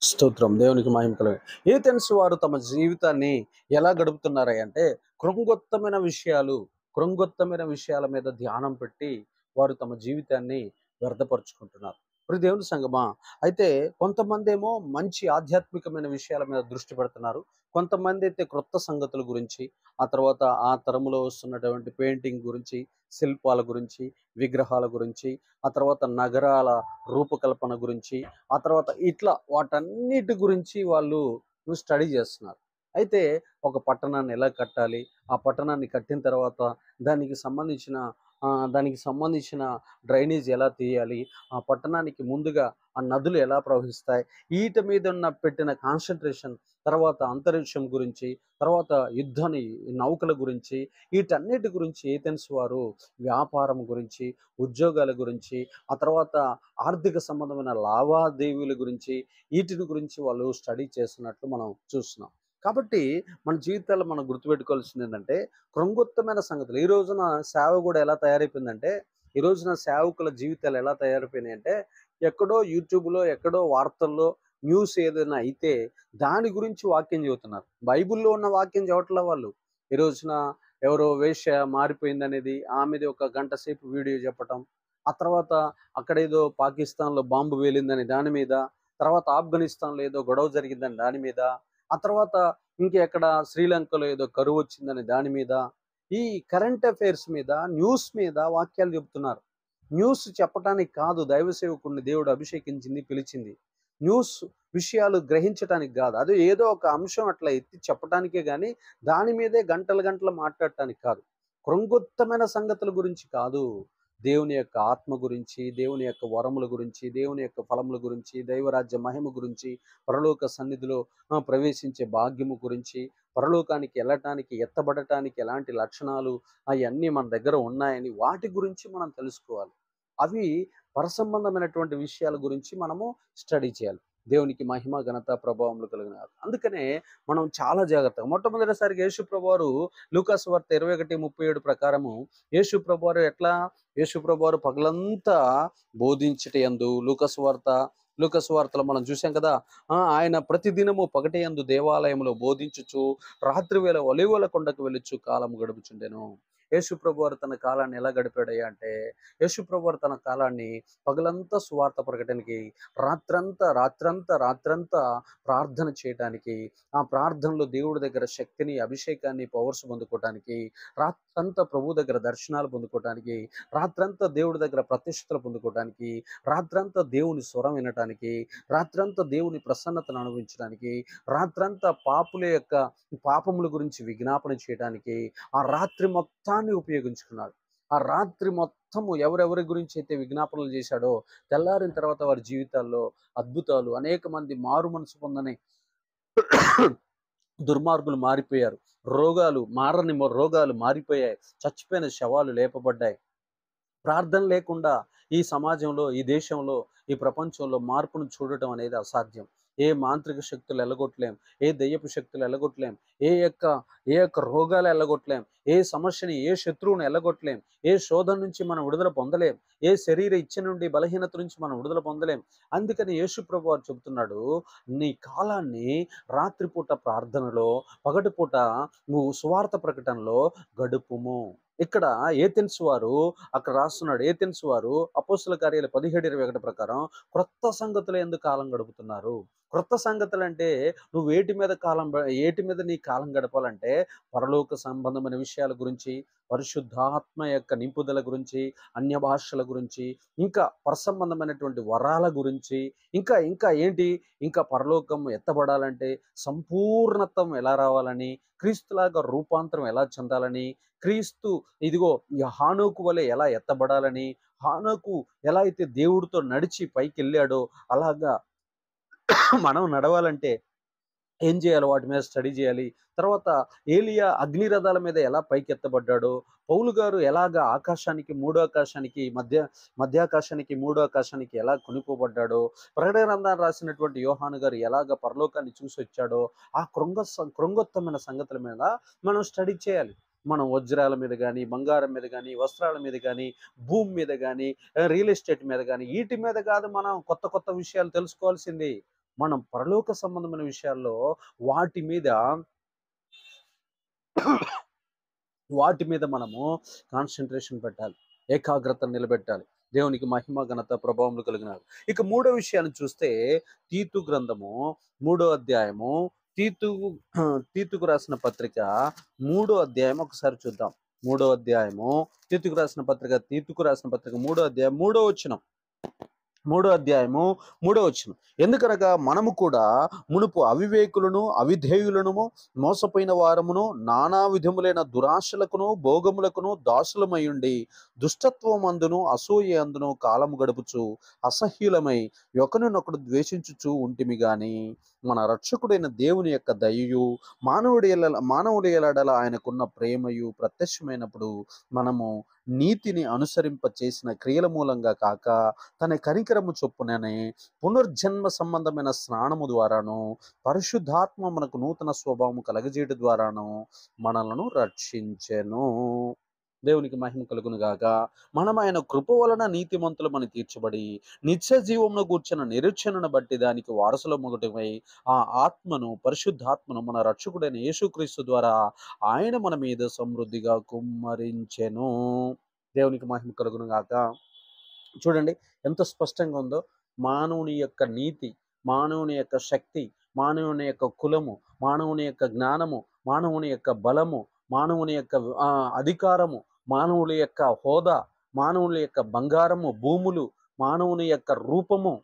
స్తోత్రం దేవునికి మహిమ కలుగు ఏథెన్స్ వారు తమ జీవితాన్ని ఎలా గడుపుతున్నారా అంటే కృంగొత్తమైన విషయాలు కృంగొత్తమైన విషయాల మీద ధ్యానం పెట్టి వారు తమ జీవితాన్ని వ్యర్థపరుచుకుంటున్నారు ఇప్పుడు దేవుని సంగమా అయితే కొంతమంది ఏమో మంచి ఆధ్యాత్మికమైన విషయాల మీద దృష్టి పెడుతున్నారు కొంతమంది అయితే క్రొత్త సంగతుల గురించి ఆ తర్వాత ఆ తరములో వస్తున్నటువంటి పెయింటింగ్ గురించి శిల్పాల గురించి విగ్రహాల గురించి ఆ తర్వాత నగరాల రూపకల్పన గురించి ఆ తర్వాత ఇట్లా వాటన్నిటి గురించి వాళ్ళు స్టడీ చేస్తున్నారు అయితే ఒక పట్టణాన్ని ఎలా కట్టాలి ఆ పట్టణాన్ని కట్టిన తర్వాత దానికి సంబంధించిన ఆ, దానికి సంబంధించిన డ్రైనేజ్ ఎలా తీయాలి ఆ పట్టణానికి ముందుగా ఆ నదులు ఎలా ప్రవహిస్తాయి వీటి మీద ఉన్న పెట్టిన కాన్సన్ట్రేషన్ తర్వాత అంతరిక్షం గురించి తర్వాత యుద్ధాన్ని నౌకల గురించి వీటన్నిటి గురించి ఏథెన్స్ వారు వ్యాపారం గురించి ఉద్యోగాల గురించి ఆ తర్వాత ఆర్థిక సంబంధమైన లావాదేవీల గురించి వీటిని గురించి వాళ్ళు స్టడీ చేస్తున్నట్లు మనం చూస్తున్నాం కాబట్టి మన జీవితాల్లో మనం గుర్తుపెట్టుకోవాల్సింది ఏంటంటే కృంగొత్తమైన సంగతులు ఈ రోజున సేవ కూడా ఎలా తయారైపోయిందంటే ఈ రోజున సేవకుల జీవితాలు ఎలా తయారైపోయినాయి అంటే ఎక్కడో యూట్యూబ్లో ఎక్కడో వార్తల్లో న్యూస్ ఏదైనా అయితే దాని గురించి వాక్యం చెబుతున్నారు బైబిల్లో ఉన్న వాక్యం చదవట్లే వాళ్ళు ఈ రోజున ఎవరో వేష మారిపోయిందనేది ఆమెది ఒక గంట సేపు వీడియో చెప్పటం ఆ తర్వాత అక్కడ ఏదో పాకిస్తాన్లో బాంబు వేలిందని దాని మీద తర్వాత ఆఫ్ఘనిస్తాన్లో ఏదో గొడవ జరిగిందని దాని మీద ఆ తర్వాత ఇంకెక్కడ శ్రీలంకలో ఏదో కరువు వచ్చిందని దాని మీద ఈ కరెంట్ అఫైర్స్ మీద న్యూస్ మీద వాక్యాలు చెబుతున్నారు న్యూస్ చెప్పడానికి కాదు దైవ సేవకుడిని దేవుడు అభిషేకించింది పిలిచింది న్యూస్ విషయాలు గ్రహించడానికి కాదు అది ఏదో ఒక అంశం అట్లా ఎత్తి చెప్పడానికే కానీ దాని మీదే గంటలు గంటలు మాట్లాడటానికి కాదు కృంగొత్తమైన సంగతుల గురించి కాదు దేవుని యొక్క ఆత్మ గురించి దేవుని యొక్క వరముల గురించి దేవుని యొక్క ఫలముల గురించి దైవరాజ్య మహిమ గురించి పరలోక సన్నిధిలో ఆ, ప్రవేశించే భాగ్యము గురించి పరలోకానికి వెళ్ళటానికి ఎత్తబడటానికి ఎలాంటి లక్షణాలు అవన్నీ మన దగ్గర ఉన్నాయని వాటి గురించి మనం తెలుసుకోవాలి అవి పరసంబంధమైనటువంటి విషయాల గురించి మనము స్టడీ చేయాలి దేవునికి మహిమ ఘనత ప్రభావములు కలిగిన అందుకనే మనం చాలా జాగ్రత్తగా మొట్టమొదటిసారిగా యేసు ప్రభువారు లూకాసు వార్త ఇరవై ఒకటి ముప్పై ఏడు ప్రకారము యేసు ప్రభువారు ఎట్లా యేసు ప్రభువారు పగలంతా బోధించట యందు లూకాసు వార్త లూకాసు వార్తలో మనం చూసాం కదా ఆ, ఆయన ప్రతిదినము పగటి యందు దేవాలయంలో బోధించుచు రాత్రి వేళ ఒలివల కొండకు వెళ్ళుచు కాలము గడుపుచుండెను యేసు ప్రభువారు తన కాలాన్ని ఎలా గడిపాడయ్యా అంటే యేసు ప్రభువారు తన కాలాన్ని పగలంతా సువార్త ప్రకటనకి రాత్రంతా రాత్రంతా రాత్రంతా ప్రార్థన చేయటానికి ఆ ప్రార్థనలో దేవుడి దగ్గర శక్తిని అభిషేకాన్ని పవర్స్ పొందుకోవటానికి రాత్రంతా ప్రభు దగ్గర దర్శనాలు పొందుకోవటానికి రాత్రంతా దేవుడి దగ్గర ప్రతిష్టలు పొందుకోవటానికి రాత్రంతా దేవుని స్వరం వినటానికి రాత్రంతా దేవుని ప్రసన్నతను అనుభవించడానికి రాత్రంతా పాపుల యొక్క పాపముల గురించి విజ్ఞాపన చేయడానికి ఆ రాత్రి మొత్తాన్ని ఉపయోగించుకున్నాడు ఆ రాత్రి మొత్తము ఎవరెవరి గురించి అయితే విజ్ఞాపనలు చేశాడో తెల్లారిన తర్వాత వారి జీవితాల్లో అద్భుతాలు అనేక మంది మారు మనసు పొందని దుర్మార్గులు మారిపోయారు రోగాలు మారని మొ- రోగాలు మారిపోయాయి చచ్చిపోయిన శవాలు లేపబడ్డాయి ప్రార్థన లేకుండా ఈ సమాజంలో ఈ దేశంలో ఈ ప్రపంచంలో మార్పును చూడటం అనేది అసాధ్యం ఏ మాంత్రిక శక్తులు ఎల్లగొట్టలేం ఏ దయ్యపు శక్తులు ఎల్లగొట్టలేం ఏ యొక్క ఏ యొక్క రోగాలు ఎల్లగొట్టలేం ఏ సమస్యని ఏ శత్రువుని ఎల్లగొట్టలేం ఏ శోధన నుంచి మనం విడుదల పొందలేం ఏ శరీర ఇచ్చ నుండి బలహీనత నుంచి మనం విడుదల పొందలేం అందుకని యేసు ప్రభు వారు చెబుతున్నాడు నీ కాలాన్ని రాత్రిపూట ప్రార్థనలో పగటిపూట నువ్వు సువార్త ప్రకటనలో గడుపుము ఇక్కడ ఏథెన్స్ వారు అక్కడ రాస్తున్నాడు ఏథెన్స్ వారు అపోస్తుల కార్యాలు పదిహేడు ఇరవై ఒకటి ప్రకారం క్రొత్త సంగతులు ఎందుకు కాలం గడుపుతున్నారు క్రొత్త సంగతులు అంటే నువ్వు వేటి మీద కాలం గ- ఏటి మీద నీ కాలం గడపాలంటే పరలోక సంబంధమైన విషయాల గురించి పరిశుద్ధాత్మ యొక్క నింపుదల గురించి అన్య భాషల గురించి ఇంకా పరసంబంధమైనటువంటి వరాల గురించి ఇంకా ఇంకా ఏంటి ఇంకా పరలోకం ఎత్తబడాలంటే సంపూర్ణత్వం ఎలా రావాలని క్రీస్తులాగా రూపాంతరం ఎలా చెందాలని క్రీస్తు ఇదిగో ఈ హానోకు వలె ఎలా ఎత్తబడాలని హానోకు ఎలా అయితే దేవుడితో నడిచి పైకి వెళ్ళాడో అలాగా మనం నడవాలంటే ఏం చేయాలి వాటి మీద స్టడీ చేయాలి తర్వాత ఏలియా అగ్ని రథాల మీద ఎలా పైకి ఎత్తబడ్డాడో పౌలు గారు ఎలాగ ఆకాశానికి మూడో ఆకాశానికి మధ్య మధ్యాకాశానికి మూడో ఆకాశానికి ఎలా కొనిపోబడ్డాడో ప్రకటన గ్రంథాన్ని రాసినటువంటి యోహాను గారు ఎలాగ పరలోకాన్ని చూసి వచ్చాడో ఆ కృంగ కృంగొత్తమైన సంగతుల మీద మనం స్టడీ చేయాలి మనం వజ్రాల మీద కానీ బంగారం మీద కానీ వస్త్రాల మీద కానీ భూమి మీద కానీ రియల్ ఎస్టేట్ మీద కానీ వీటి మీద కాదు మనం కొత్త కొత్త విషయాలు తెలుసుకోవాల్సింది మనం పరలోక సంబంధమైన విషయాల్లో వాటి మీద వాటి మీద మనము కాన్సన్ట్రేషన్ పెట్టాలి ఏకాగ్రత నిలబెట్టాలి దేవునికి మహిమ ఘనత ప్రభావములు కలిగినారు ఇక మూడో విషయాన్ని చూస్తే తీతు గ్రంథము మూడో అధ్యాయము తీతు తీతుకు రాసిన పత్రిక మూడో అధ్యాయం ఒకసారి చూద్దాం మూడో అధ్యాయము తీతుకు రాసిన పత్రిక తీతుకు రాసిన పత్రిక మూడో అధ్యాయం మూడో వచ్చిన మూడో అధ్యాయము మూడో వచ్చిన ఎందుకనగా మనము కూడా మునుపు అవివేకులను అవిధేయులను మోసపోయిన వారమును నానా విధములైన దురాశలకును భోగములకును దాసులమయుండి దుష్టత్వమందును అసూయ అందును కాలము గడుపుచు అసహ్యులమై ఒకరినొకడు ద్వేషించుచు ఉంటిమి గాని మన రక్షకుడైన దేవుని యొక్క దయయు మానవుడి ఎల- మానవుడి ఎలడల ఆయనకున్న ప్రేమయు ప్రత్యక్షమైనప్పుడు మనము నీతిని అనుసరింప చేసిన క్రియల మూలంగా కాక తన కనికరము చొప్పుననే పునర్జన్మ సంబంధమైన స్నానము ద్వారాను పరిశుద్ధాత్మ మనకు నూతన స్వభావము కలగజేయడం ద్వారాను మనలను రక్షించెను దేవునికి మహిమ కలుగును గాక మనం ఆయన కృప వలన నీతిమంతులమని తీర్చబడి నిత్య జీవమును కూర్చున్న నిరీక్షణను బట్టి దానికి వారసుల మొగటమై ఆ ఆత్మను పరిశుద్ధాత్మను మన రక్షకుడైన యేసుక్రీస్తు ద్వారా ఆయన మన మీద సమృద్ధిగా కుమ్మరించెను దేవునికి మహిమ కలుగును గాక చూడండి ఎంత స్పష్టంగా ఉందో మానవుని యొక్క నీతి మానవుని యొక్క శక్తి మానవుని యొక్క కులము మానవుని యొక్క జ్ఞానము మానవుని యొక్క బలము మానవుని యొక్క ఆ, అధికారము మానవుని యొక్క హోదా మానవుని యొక్క బంగారము భూములు మానవుని యొక్క రూపము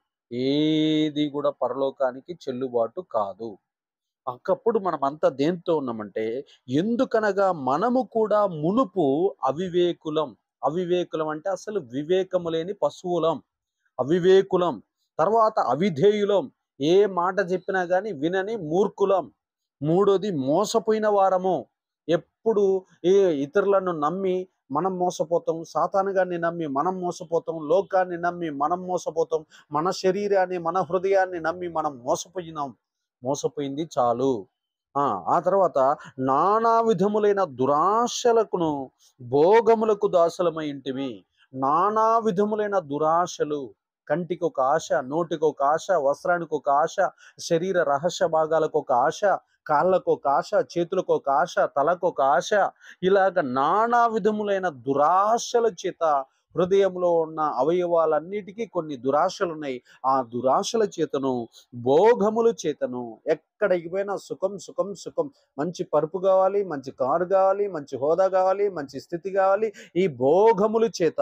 ఏది కూడా పరలోకానికి చెల్లుబాటు కాదు ఒకప్పుడు మనం అంతా దేంతో ఉన్నామంటే ఎందుకనగా మనము కూడా మునుపు అవివేకులం అవివేకులం అంటే అసలు వివేకము లేని పశువులం అవివేకులం తర్వాత అవిధేయులం ఏ మాట చెప్పినా కానీ వినని మూర్ఖులం మూడోది మోసపోయిన వారము ఎప్పుడు ఏ ఇతరులను నమ్మి మనం మోసపోతాం సాతానుగాన్ని నమ్మి మనం మోసపోతాం లోకాన్ని నమ్మి మనం మోసపోతాం మన శరీరాన్ని మన హృదయాన్ని నమ్మి మనం మోసపోయినాం మోసపోయింది చాలు ఆ ఆ తర్వాత నానా విధములైన దురాశలకును భోగములకు దాసులమై ఇంటివి నానా విధములైన దురాశలు కంటికి ఒక ఆశ నోటికి ఒక ఆశ వస్త్రానికి ఒక ఆశ శరీర రహస్య భాగాలకు ఒక ఆశ కాళ్ళకు ఒక ఆశ చేతులకు ఒక ఆశ తలకు ఒక ఆశ ఇలాగ నానా విధములైన దురాశల చేత హృదయంలో ఉన్న అవయవాలన్నిటికీ కొన్ని దురాశలు ఉన్నాయి ఆ దురాశల చేతను భోగముల చేతను ఎక్కడికి పోయినా సుఖం సుఖం సుఖం మంచి పరుపు కావాలి మంచి కారు కావాలి మంచి హోదా కావాలి మంచి స్థితి కావాలి ఈ భోగముల చేత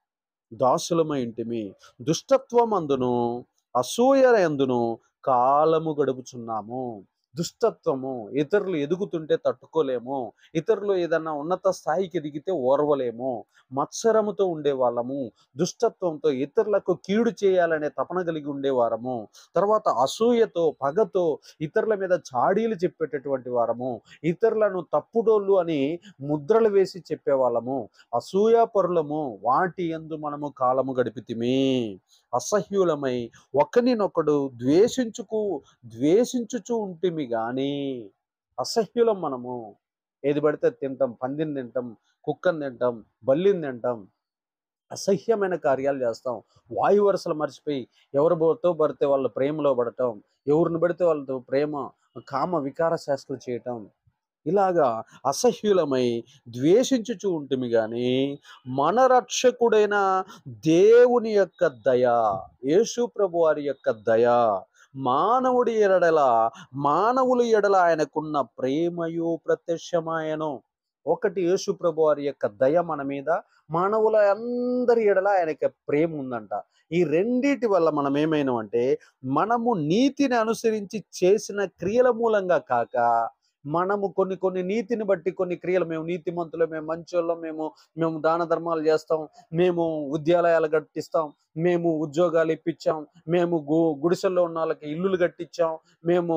దాసులమై ఇంటిమి దుష్టత్వం అందును అసూయ ఎందును కాలము గడుపుచున్నాము దుష్టత్వము ఇతరులు ఎదుగుతుంటే తట్టుకోలేము ఇతరులు ఏదన్నా ఉన్నత స్థాయికి ఎదిగితే ఓర్వలేము మత్సరముతో ఉండేవాళ్ళము దుష్టత్వంతో ఇతరులకు కీడు చేయాలనే తపన కలిగి ఉండేవారము తర్వాత అసూయతో పగతో ఇతరుల మీద చాడీలు చెప్పేటటువంటి వారము ఇతరులను తప్పుడోళ్ళు అని ముద్రలు వేసి చెప్పేవాళ్ళము అసూయాపరులము వాటి యందు మనము కాలము గడిపితిమి అసహ్యులమై ఒకరినొకడు ద్వేషించుకు ద్వేషించుచు ఉంటిమి గాని అసహ్యులం మనము ఏది పడితే తింటాం పందిని తింటాం కుక్కని తింటాం బల్లిని తింటాం అసహ్యమైన కార్యాలు చేస్తాం వాయు వరుసలు మర్చిపోయి ఎవరు పోతో పడితే వాళ్ళ ప్రేమలో పడటం ఎవరిని పడితే వాళ్ళతో ప్రేమ కామ వికార శాస్త్రం చేయటం ఇలాగా అసహ్యులమై ద్వేషించుచు ఉంటుంది కానీ మన రక్షకుడైన దేవుని యొక్క దయ యేసు ప్రభు వారి యొక్క దయ మానవుడి ఎడల మానవుల ఎడల ఆయనకున్న ప్రేమయు ప్రత్యక్షమాయను ఒకటి యేసు ప్రభు వారి యొక్క దయ మన మీద మానవుల అందరి ఎడల ఆయనకి ప్రేమ ఉందంట ఈ రెండిటి వల్ల మనం ఏమైనా అంటే మనము నీతిని అనుసరించి చేసిన క్రియల మూలంగా కాక మనము కొన్ని కొన్ని నీతిని బట్టి కొన్ని క్రియలు మేము నీతిమంతులు మేము మంచోళ్ళం మేము మేము దాన ధర్మాలు చేస్తాం మేము ఉద్యాలయాలు కట్టిస్తాం మేము ఉద్యోగాలు ఇప్పించాం మేము గు గుడిసెల్లో ఉన్న వాళ్ళకి ఇల్లులు కట్టించాం మేము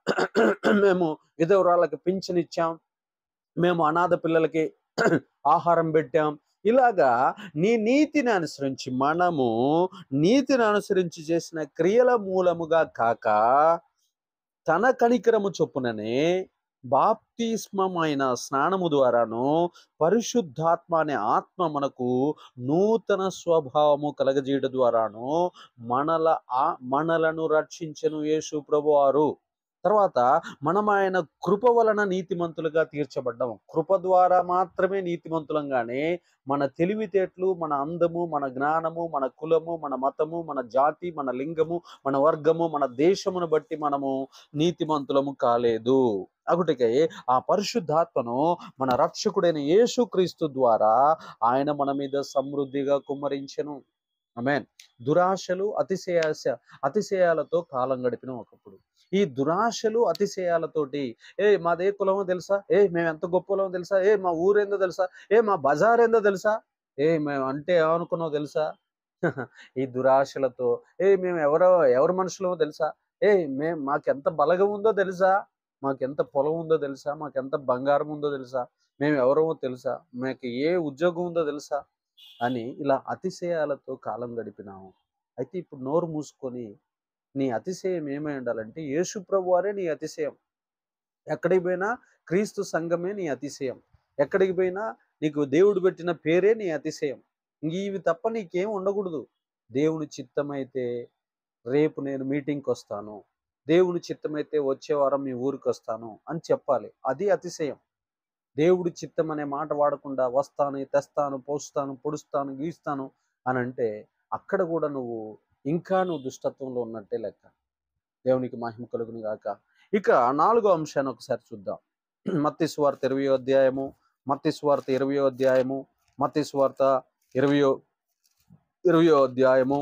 మేము విధవరాళ్ళకి పింఛన్ ఇచ్చాం మేము అనాథ పిల్లలకి ఆహారం పెట్టాం ఇలాగా నీ నీతిని అనుసరించి మనము నీతిని అనుసరించి చేసిన క్రియల మూలముగా కాక తన కనికరము చొప్పుననే బాప్తిస్మమైన స్నానము ద్వారాను పరిశుద్ధాత్మ అనే ఆత్మ మనకు నూతన స్వభావము కలగజేయడం ద్వారాను మనల ఆ మనలను రక్షించను యేసు ప్రభువారు తర్వాత మనం ఆయన కృప వలన నీతిమంతులుగా తీర్చబడ్డాం కృప ద్వారా మాత్రమే నీతిమంతులం గానే మన తెలివితేటలు మన అందము మన జ్ఞానము మన కులము మన మతము మన జాతి మన లింగము మన వర్గము మన దేశమును బట్టి మనము నీతిమంతులము కాలేదు అగుటికై ఆ పరిశుద్ధాత్మను మన రక్షకుడైన యేసుక్రీస్తు ద్వారా ఆయన మన మీద సమృద్ధిగా కుమ్మరించెను ఆమేన్ దురాశలు అతిశయాశ అతిశయాలతో కాలం గడిపిన ఒకప్పుడు ఈ దురాశలు అతిశయాలతోటి ఏ మాదే కులమో తెలుసా ఏ మేము ఎంత గొప్పలమో తెలుసా ఏ మా ఊరేందో తెలుసా ఏ మా బజార్ ఏందో తెలుసా ఏ మేము అంటే ఏమనుకున్నావు తెలుసా ఈ దురాశలతో ఏ మేము ఎవరో ఎవరి మనుషులమో తెలుసా ఏ మేము మాకెంత బలగం ఉందో తెలుసా మాకెంత పొలం ఉందో తెలుసా మాకెంత బంగారం ఉందో తెలుసా మేము ఎవరమో తెలుసా మాకు ఏ ఉద్యోగం ఉందో తెలుసా అని ఇలా అతిశయాలతో కాలం గడిపినాము అయితే ఇప్పుడు నోరు మూసుకొని నీ అతిశయం ఏమై ఉండాలంటే యేసు ప్రభు వారే నీ అతిశయం ఎక్కడికి పోయినా క్రీస్తు సంఘమే నీ అతిశయం ఎక్కడికి పోయినా నీకు దేవుడు పెట్టిన పేరే నీ అతిశయం ఇంక ఇవి తప్ప నీకేం ఉండకూడదు దేవుని చిత్తమైతే రేపు నేను మీటింగ్కి వస్తాను దేవుని చిత్తమైతే వచ్చే వారం మీ ఊరికి వస్తాను అని చెప్పాలి అది అతిశయం దేవుడి చిత్తం అనే మాట వాడకుండా వస్తాను తెస్తాను పోస్తాను పొడుస్తాను గీస్తాను అని అంటే అక్కడ కూడా నువ్వు ఇంకా నువ్వు దుష్టత్వంలో ఉన్నట్టే లెక్క దేవునికి మహిమ కలుగును గాక ఇక నాలుగో అంశాన్ని ఒకసారి చూద్దాం మత్తి స్వార్త ఇరవయో అధ్యాయము మత్తి స్వార్త ఇరవయో అధ్యాయము మత్తి స్వార్త ఇరవయో ఇరవయో అధ్యాయము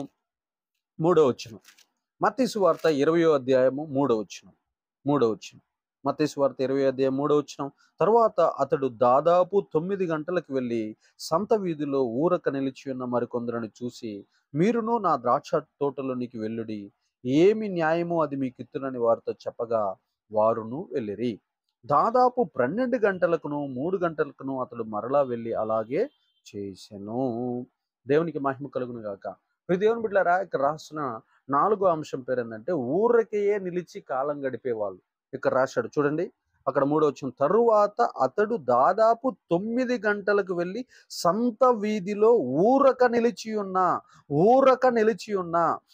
మూడో వచ్చిన మత్తి సువార్త ఇరవయో అధ్యాయము మూడో వచ్చిన మూడో వచ్చిన మత్తి సువార్త ఇరవై అధ్యాయం మూడో వచ్చిన తర్వాత అతడు దాదాపు తొమ్మిది గంటలకు వెళ్ళి సంత వీధిలో ఊరక నిలిచి ఉన్న మరికొందరిని చూసి మీరును నా ద్రాక్ష తోటలోనికి వెళ్ళుడి ఏమి న్యాయమో అది మీకు ఇత్తునని వారితో చెప్పగా వారును వెళ్ళిరి దాదాపు పన్నెండు గంటలకును మూడు గంటలకును అతడు మరలా వెళ్ళి అలాగే చేసెను దేవునికి మహిమ కలుగును గాక ప్రతి దేవుని బిడ్డారా ఇక్కడ రాసిన నాలుగో అంశం పేరు ఏంటంటే ఊరకే నిలిచి కాలం గడిపేవాళ్ళు ఇక్కడ రాశాడు చూడండి అక్కడ మూడో వచ్చిన తరువాత అతడు దాదాపు తొమ్మిది గంటలకు వెళ్ళి సంత వీధిలో ఊరక నిలిచి ఉన్న ఊరక నిలిచి ఉన్న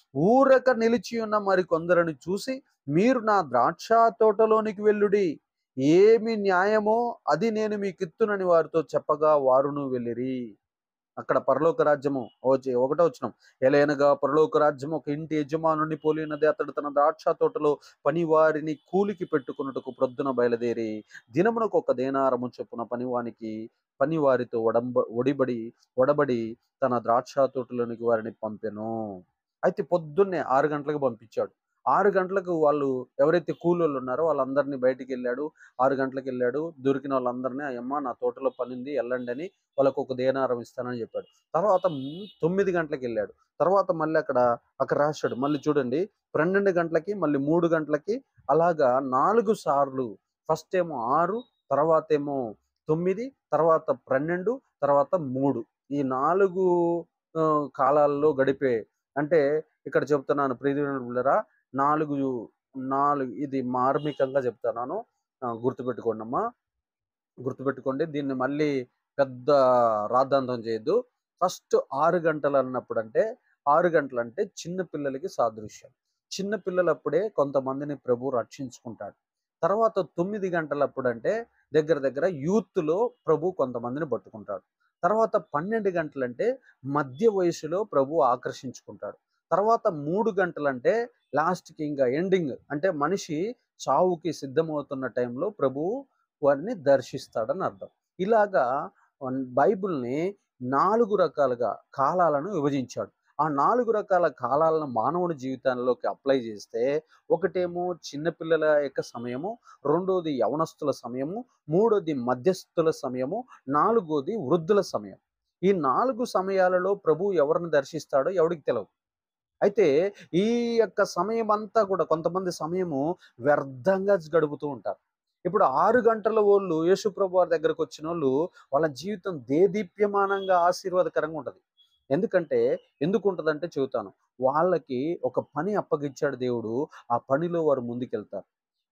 ఊరక నిలిచి ఉన్న మరి కొందరిని చూసి మీరు నా ద్రాక్ష తోటలోనికి వెళ్ళుడి ఏమి న్యాయమో అది నేను మీకు ఇత్తునని వారితో చెప్పగా వారును వెళ్ళిరి అక్కడ పరలోక రాజ్యము ఓచి ఒకటో వచ్చిన ఎలయనగా పరలోక రాజ్యం ఒక ఇంటి యజమానుని పోలినది అతడు తన ద్రాక్ష తోటలో పనివారిని కూలికి పెట్టుకున్నట్టుకు ప్రొద్దున బయలుదేరి దినమునకు ఒక దేనారము చొప్పున పనివానికి పనివారితో ఒడంబ ఒడిబడి ఒడబడి తన ద్రాక్ష తోటలోనికి వారిని పంపెను అయితే పొద్దున్నే ఆరు గంటలకు పంపించాడు ఆరు గంటలకు వాళ్ళు ఎవరైతే కూలోళ్ళు ఉన్నారో వాళ్ళందరినీ బయటికి వెళ్ళాడు ఆరు గంటలకు వెళ్ళాడు దొరికిన వాళ్ళందరినీ అయ్యమ్మ నా తోటలో పనింది వెళ్ళండి అని వాళ్ళకు ఒక దేనారం ఇస్తానని చెప్పాడు తర్వాత మ్, తొమ్మిది గంటలకు వెళ్ళాడు తర్వాత మళ్ళీ అక్కడ అక్కడ రాశాడు మళ్ళీ చూడండి పన్నెండు గంటలకి మళ్ళీ మూడు గంటలకి అలాగా నాలుగు సార్లు ఫస్ట్ ఏమో ఆరు తర్వాత ఏమో తొమ్మిది తర్వాత పన్నెండు తర్వాత మూడు ఈ నాలుగు ఆ, కాలాల్లో గడిపే అంటే ఇక్కడ చెప్తున్నాను ప్రియరా నాలుగు నాలుగు ఇది మార్మికంగా చెప్తున్నాను ఆ, గుర్తుపెట్టుకోండి అమ్మా గుర్తుపెట్టుకోండి దీన్ని మళ్ళీ పెద్ద రాద్ధాంతం చేయొద్దు ఫస్ట్ ఆరు గంటలు అన్నప్పుడు అంటే ఆరు గంటలు అంటే చిన్న పిల్లలకి సాదృశ్యం చిన్న పిల్లలప్పుడే కొంతమందిని ప్రభు రక్షించుకుంటాడు తర్వాత తొమ్మిది గంటలప్పుడు అంటే దగ్గర దగ్గర యూత్లో ప్రభు కొంతమందిని పట్టుకుంటాడు తర్వాత పన్నెండు గంటలంటే మధ్య వయసులో ప్రభు ఆకర్షించుకుంటాడు తర్వాత మూడు గంటలంటే లాస్ట్కి ఇంకా ఎండింగ్ అంటే మనిషి చావుకి సిద్ధమవుతున్న టైంలో ప్రభువు వారిని దర్శిస్తాడని అర్థం ఇలాగా వన్- బైబిల్ని నాలుగు రకాలుగా కాలాలను విభజించాడు ఆ నాలుగు రకాల కాలాలను మానవుడి జీవితంలోకి అప్లై చేస్తే ఒకటేమో చిన్నపిల్లల యొక్క సమయము రెండోది యవనస్తుల సమయము మూడోది మధ్యస్థుల సమయము నాలుగోది వృద్ధుల సమయం ఈ నాలుగు సమయాలలో ప్రభు ఎవరిని దర్శిస్తాడో ఎవడికి తెలియదు అయితే ఈ యొక్క సమయం అంతా కూడా కొంతమంది సమయము వ్యర్థంగా గడుపుతూ ఉంటారు ఇప్పుడు ఆరు గంటల వాళ్ళు యేసుప్రభు వారి దగ్గరకు వచ్చిన వాళ్ళు వాళ్ళ జీవితం దేదీప్యమానంగా ఆశీర్వాదకరంగా ఉంటుంది ఎందుకంటే ఎందుకు ఉంటుందంటే చెబుతాను వాళ్ళకి ఒక పని అప్పగించాడు దేవుడు ఆ పనిలో వారు ముందుకెళ్తారు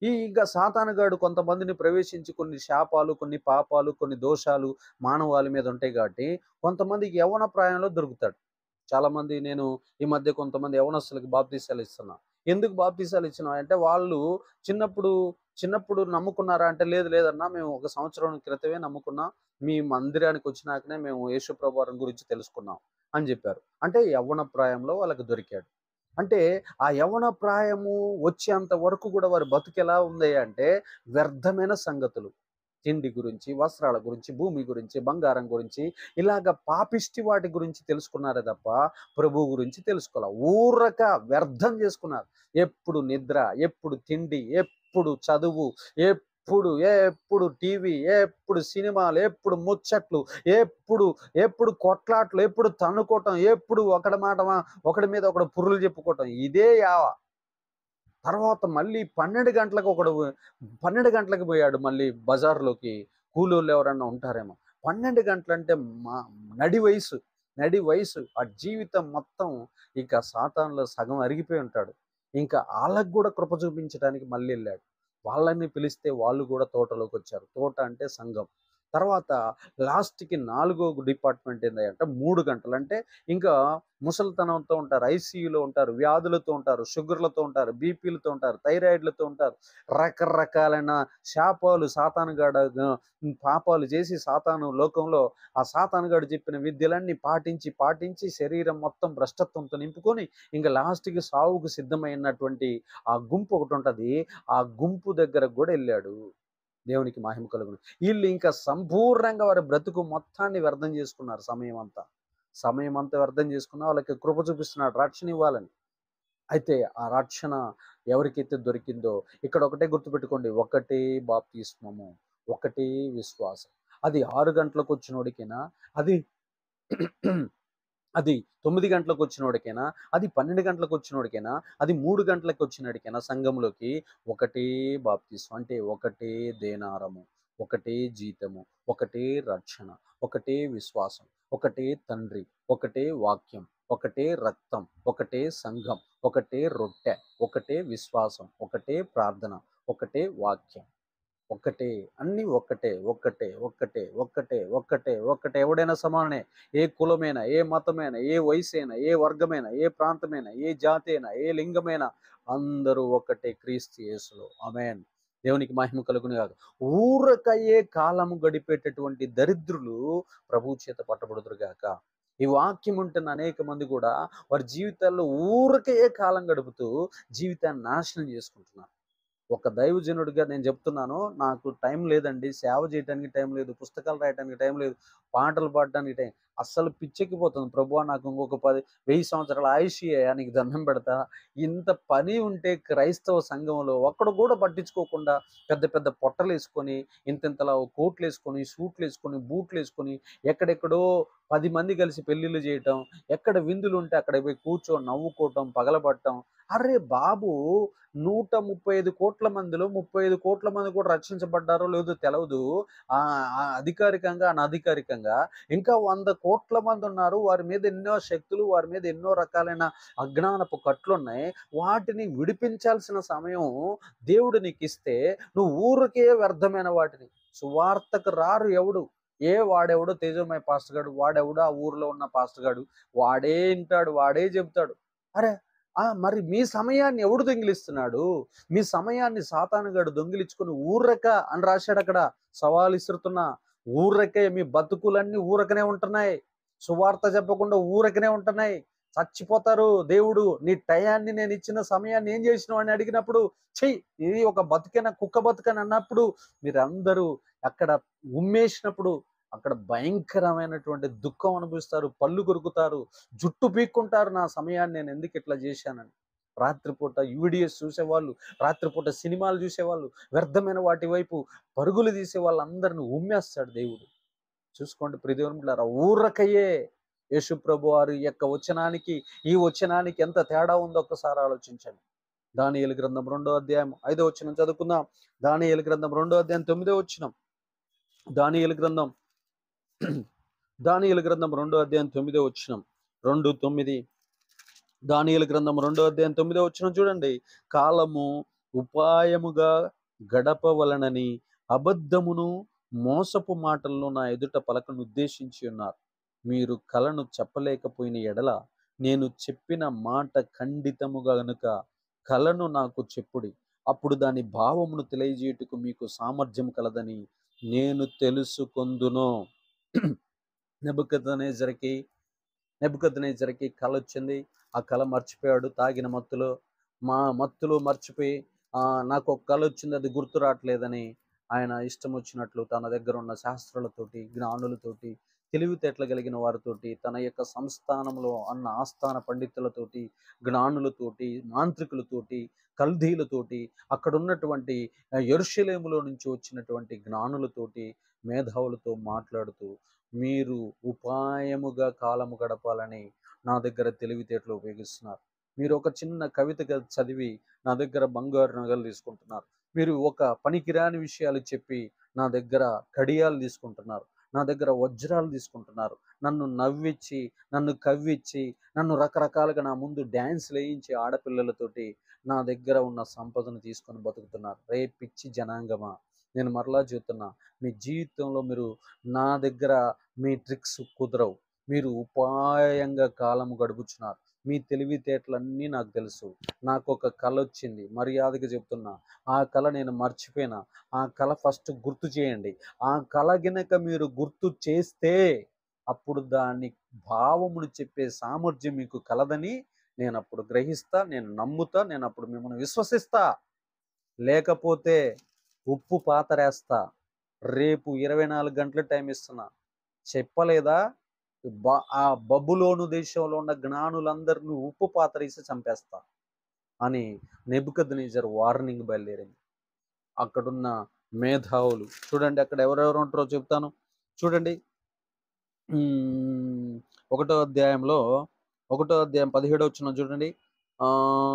ఈ ఇంకా సాతానుగాడు కొంతమందిని ప్రవేశించి కొన్ని శాపాలు కొన్ని పాపాలు కొన్ని దోషాలు మానవాళి మీద ఉంటాయి కాబట్టి కొంతమందికి యవన ప్రాయంలో దొరుకుతాడు చాలా మంది నేను ఈ మధ్య కొంతమంది యవనస్తులకి బాప్తీసాలు ఇస్తున్నా ఎందుకు బాప్తీసాలు ఇచ్చినా అంటే వాళ్ళు చిన్నప్పుడు చిన్నప్పుడు నమ్ముకున్నారా అంటే లేదు లేదన్నా మేము ఒక సంవత్సరం క్రితమే నమ్ముకున్నాం మీ మందిరానికి వచ్చినాకనే మేము యేసు ప్రభువారం గురించి తెలుసుకున్నాం అని చెప్పారు అంటే యవ్వన ప్రాయంలో వాళ్ళకి దొరికాడు అంటే ఆ యవ్వన ప్రాయము వచ్చేంత వరకు కూడా వారి బతుకు ఎలా ఉంది అంటే వ్యర్థమైన సంగతులు తిండి గురించి వస్త్రాల గురించి భూమి గురించి బంగారం గురించి ఇలాగ పాపిష్టి వాటి గురించి తెలుసుకున్నారే తప్ప ప్రభు గురించి తెలుసుకోవాలి ఊరక వ్యర్థం చేసుకున్నారు ఎప్పుడు నిద్ర ఎప్పుడు తిండి ఎప్పుడు చదువు ఎప్పుడు ఎప్పుడు టీవీ ఎప్పుడు సినిమాలు ఎప్పుడు ముచ్చట్లు ఎప్పుడు ఎప్పుడు కొట్లాట్లు ఎప్పుడు తన్నుకోవటం ఎప్పుడు ఒకటి మాట మా- ఒకడి మీద ఒకడు పుర్రులు చెప్పుకోవటం ఇదే యావ తర్వాత మళ్ళీ పన్నెండు గంటలకు ఒకడు పన్నెండు గంటలకు పోయాడు మళ్ళీ బజార్లోకి కూలోళ్ళు ఎవరన్నా ఉంటారేమో పన్నెండు గంటలంటే మా నడి వయసు నడి వయసు ఆ జీవితం మొత్తం ఇక సాతాన్లో సగం అరిగిపోయి ఉంటాడు ఇంకా వాళ్ళకు కూడా కృప చూపించడానికి మళ్ళీ వెళ్ళాడు వాళ్ళని పిలిస్తే వాళ్ళు కూడా తోటలోకి వచ్చారు తోట అంటే సంఘం తర్వాత లాస్ట్కి నాలుగో డిపార్ట్మెంట్ ఏంటంటే మూడు గంటలు అంటే ఇంకా ముసలితనంతో ఉంటారు ఐసీయూలో ఉంటారు వ్యాధులతో ఉంటారు షుగర్లతో ఉంటారు బీపీలతో ఉంటారు థైరాయిడ్లతో ఉంటారు రకరకాలైన శాపాలు సాతానుగాడ పాపాలు చేసి సాతాను లోకంలో ఆ సాతానుగాడు చెప్పిన విద్యలన్నీ పాటించి పాటించి శరీరం మొత్తం భ్రష్టత్వంతో నింపుకొని ఇంకా లాస్ట్కి సావుకు సిద్ధమైనటువంటి ఆ గుంపు ఒకటి ఉంటుంది ఆ గుంపు దగ్గర కూడా వెళ్ళాడు దేవునికి మహిమ కలుగును వీళ్ళు ఇంకా సంపూర్ణంగా వారి బ్రతుకు మొత్తాన్ని వ్యర్థం చేసుకున్నారు సమయం అంతా సమయం అంతా వ్యర్థం చేసుకున్న వాళ్ళకి కృప చూపిస్తున్నాడు రక్షణ ఇవ్వాలని అయితే ఆ రక్షణ ఎవరికైతే దొరికిందో ఇక్కడ ఒకటే గుర్తుపెట్టుకోండి ఒకటే బాప్తిస్మము ఒకటే విశ్వాసం అది ఆరు గంటలకు వచ్చినోడికైనా అది అది తొమ్మిది గంటలకు వచ్చినోడికైనా అది పన్నెండు గంటలకు వచ్చినోడికైనా అది మూడు గంటలకు వచ్చినోడికైనా సంఘంలోకి ఒకటే బాప్తిస్వం అంటే ఒకటే దేనారము ఒకటే జీతము ఒకటే రక్షణ ఒకటే విశ్వాసం ఒకటే తండ్రి ఒకటే వాక్యం ఒకటే రక్తం ఒకటే సంఘం ఒకటే రొట్టె ఒకటే విశ్వాసం ఒకటే ప్రార్థన ఒకటే వాక్యం ఒక్కటే అన్ని ఒక్కటే ఒక్కటే ఒక్కటే ఒక్కటే ఒక్కటే ఒక్కటే ఎవడైనా సమానమే ఏ కులమైనా ఏ మతమైనా ఏ వయసైనా ఏ వర్గమైనా ఏ ప్రాంతమైనా ఏ జాతి అయినా ఏ లింగమైనా అందరూ ఒక్కటే క్రీస్తు యేసులో ఆమేన్ దేవునికి మహిమ కలుగును కాదు ఊరకయ్యే కాలము గడిపేటటువంటి దరిద్రులు ప్రభు చేత పట్టబడుదురు గాక ఈ వాక్యం ఉంటున్న అనేక మంది కూడా వారి జీవితాల్లో ఊరకయ్యే కాలం గడుపుతూ జీవితాన్ని నాశనం చేసుకుంటున్నారు ఒక దైవజనుడిగా నేను చెప్తున్నాను నాకు టైం లేదండి సేవ చేయడానికి టైం లేదు పుస్తకాలు రాయడానికి టైం లేదు పాటలు పాడడానికి టైం అస్సలు పిచ్చెక్కిపోతుంది ప్రభు నాకు ఇంకొక పది వెయ్యి సంవత్సరాల ఆయుష్ నీకు దండం పెడతా ఇంత పని ఉంటే క్రైస్తవ సంఘంలో ఒక్కడు కూడా పట్టించుకోకుండా పెద్ద పెద్ద పొట్టలు వేసుకొని ఇంతింతలా కోట్లు వేసుకొని సూట్లు వేసుకొని బూట్లు వేసుకొని ఎక్కడెక్కడో పది మంది కలిసి పెళ్లిళ్ళు చేయటం ఎక్కడ విందులు ఉంటే అక్కడ పోయి కూర్చొని నవ్వుకోవటం పగలబట్టం అరే బాబు నూట ముప్పై ఐదు కోట్ల మందిలో ముప్పై ఐదు కోట్ల మంది కూడా రక్షించబడ్డారో లేదో తెలవదు ఆ ఆ అధికారికంగా అనధికారికంగా ఇంకా వంద కోట్ల మంది ఉన్నారు వారి మీద ఎన్నో శక్తులు వారి మీద ఎన్నో రకాలైన అజ్ఞానపు కట్లు ఉన్నాయి వాటిని విడిపించాల్సిన సమయం దేవుడు నీకు ఇస్తే నువ్వు ఊరికే వ్యర్థమైన వాటిని సువార్తకు రారు ఎవడు ఏ వాడెవడో తేజమయ పాస్టర్ గాడు వాడెవడో ఆ ఊర్లో ఉన్న పాస్టర్ గాడు వాడే వింటాడు వాడే చెబుతాడు అరే ఆ మరి మీ సమయాన్ని ఎవడు దొంగిలిస్తున్నాడు మీ సమయాన్ని సాతానుగాడు దొంగిలించుకుని ఊరక అని రాశాడు అక్కడ సవాల్ ఇస్తున్నా ఊరకే మీ బతుకులన్నీ ఊరకనే ఉంటున్నాయి సువార్త చెప్పకుండా ఊరకనే ఉంటున్నాయి చచ్చిపోతారు దేవుడు నీ టయాన్ని నేను ఇచ్చిన సమయాన్ని ఏం చేసినావు అని అడిగినప్పుడు చెయ్యి ఇది ఒక బతుకైన కుక్క బతుకని అన్నప్పుడు మీరందరూ అక్కడ ఉమ్మేసినప్పుడు అక్కడ భయంకరమైనటువంటి దుఃఖం అనుభవిస్తారు పళ్ళు కొరుకుతారు జుట్టు పీక్కుంటారు నా సమయాన్ని నేను ఎందుకు ఇట్లా చేశానని రాత్రిపూట వీడియోస్ చూసేవాళ్ళు రాత్రిపూట సినిమాలు చూసేవాళ్ళు వ్యర్థమైన వాటి వైపు పరుగులు తీసే వాళ్ళందరిని ఉమ్మేస్తాడు దేవుడు చూసుకోండి ప్రిదేవులారా ఊరకయ్యే యేసు ప్రభు వారి యొక్క వచనానికి ఈ వచనానికి ఎంత తేడా ఉందో ఒక్కసారి ఆలోచించండి దానియేలు గ్రంథం రెండో అధ్యాయం ఐదో వచనం చదువుకుందాం దానియేలు గ్రంథం రెండో అధ్యాయం తొమ్మిదో వచనం దానియేలు గ్రంథం దానియేలు గ్రంథం రెండో అధ్యాయం తొమ్మిదో వచనం రెండు తొమ్మిది దానియేలు గ్రంథం రెండో అధ్యాయం తొమ్మిదో వచనం చూడండి కాలము ఉపాయముగా గడపవలనని అబద్ధమును మోసపు మాటలను నా ఎదుట పలకను ఉద్దేశించి ఉన్నారు మీరు కలను చెప్పలేకపోయిన ఎడల నేను చెప్పిన మాట ఖండితముగా గనుక కలను నాకు చెప్పుడి అప్పుడు దాని భావమును తెలియజేయుటకు మీకు సామర్థ్యం కలదని నేను తెలుసుకొందును నెబుకద్నెజర్కి నెబుకద్నెజర్కి కళ వచ్చింది ఆ కళ మర్చిపోయాడు తాగిన మత్తులో మా మత్తులో మర్చిపోయి ఆ, నాకు ఒక కళ వచ్చింది అది గుర్తు రావట్లేదని ఆయన ఇష్టం వచ్చినట్లు తన దగ్గర ఉన్న శాస్త్రులతోటి జ్ఞానులతోటి తెలివితేటలు కలిగిన వారితోటి తన యొక్క సంస్థానంలో అన్న ఆస్థాన పండితులతోటి జ్ఞానులతోటి మాంత్రికులతోటి కల్దీలతోటి అక్కడ ఉన్నటువంటి ఎరుషలేములో నుంచి వచ్చినటువంటి జ్ఞానులతోటి మేధావులతో మాట్లాడుతూ మీరు ఉపాయముగా కాలము గడపాలని నా దగ్గర తెలివితేటలు ఉపయోగిస్తున్నారు మీరు ఒక చిన్న కవిత గ- చదివి నా దగ్గర బంగారు నగలు తీసుకుంటున్నారు మీరు ఒక పనికిరాని విషయాలు చెప్పి నా దగ్గర కడియాలు తీసుకుంటున్నారు నా దగ్గర వజ్రాలు తీసుకుంటున్నారు నన్ను నవ్విచ్చి నన్ను కవ్విచ్చి నన్ను రకరకాలుగా నా ముందు డ్యాన్స్ వేయించి ఆడపిల్లలతోటి నా దగ్గర ఉన్న సంపదను తీసుకొని బతుకుతున్నారు రే పిచ్చి జనాంగమా నేను మరలా చెప్తున్నా మీ జీవితంలో మీరు నా దగ్గర మీ ట్రిక్స్ కుదరవు మీరు ఉపాయంగా కాలము గడుపుచున్నారు మీ తెలివితేటలన్నీ నాకు తెలుసు నాకు ఒక కళ వచ్చింది మర్యాదగా చెప్తున్నా ఆ కళ నేను మర్చిపోయినా ఆ కళ ఫస్ట్ గుర్తు చేయండి ఆ కళ గినక మీరు గుర్తు చేస్తే అప్పుడు దాని భావమును చెప్పే సామర్థ్యం మీకు కలదని నేను అప్పుడు గ్రహిస్తా నేను నమ్ముతా నేను అప్పుడు మిమ్మల్ని విశ్వసిస్తా లేకపోతే ఉప్పు పాతరేస్తా రేపు ఇరవై నాలుగు గంటల టైం ఇస్తున్నా చెప్పలేదా బ- ఆ బబులోను దేశంలో ఉన్న జ్ఞానులందరినీ ఉప్పు పాతరేసి చంపేస్తా అని నెబుకద్నేజర్ వార్నింగ్ బయలుదేరింది అక్కడున్న మేధావులు చూడండి అక్కడ ఎవరెవరు ఉంటారో చెప్తాను చూడండి ఉమ్, ఒకటో అధ్యాయంలో ఒకటో అధ్యాయం పదిహేడో వచ్చిన చూడండి ఆ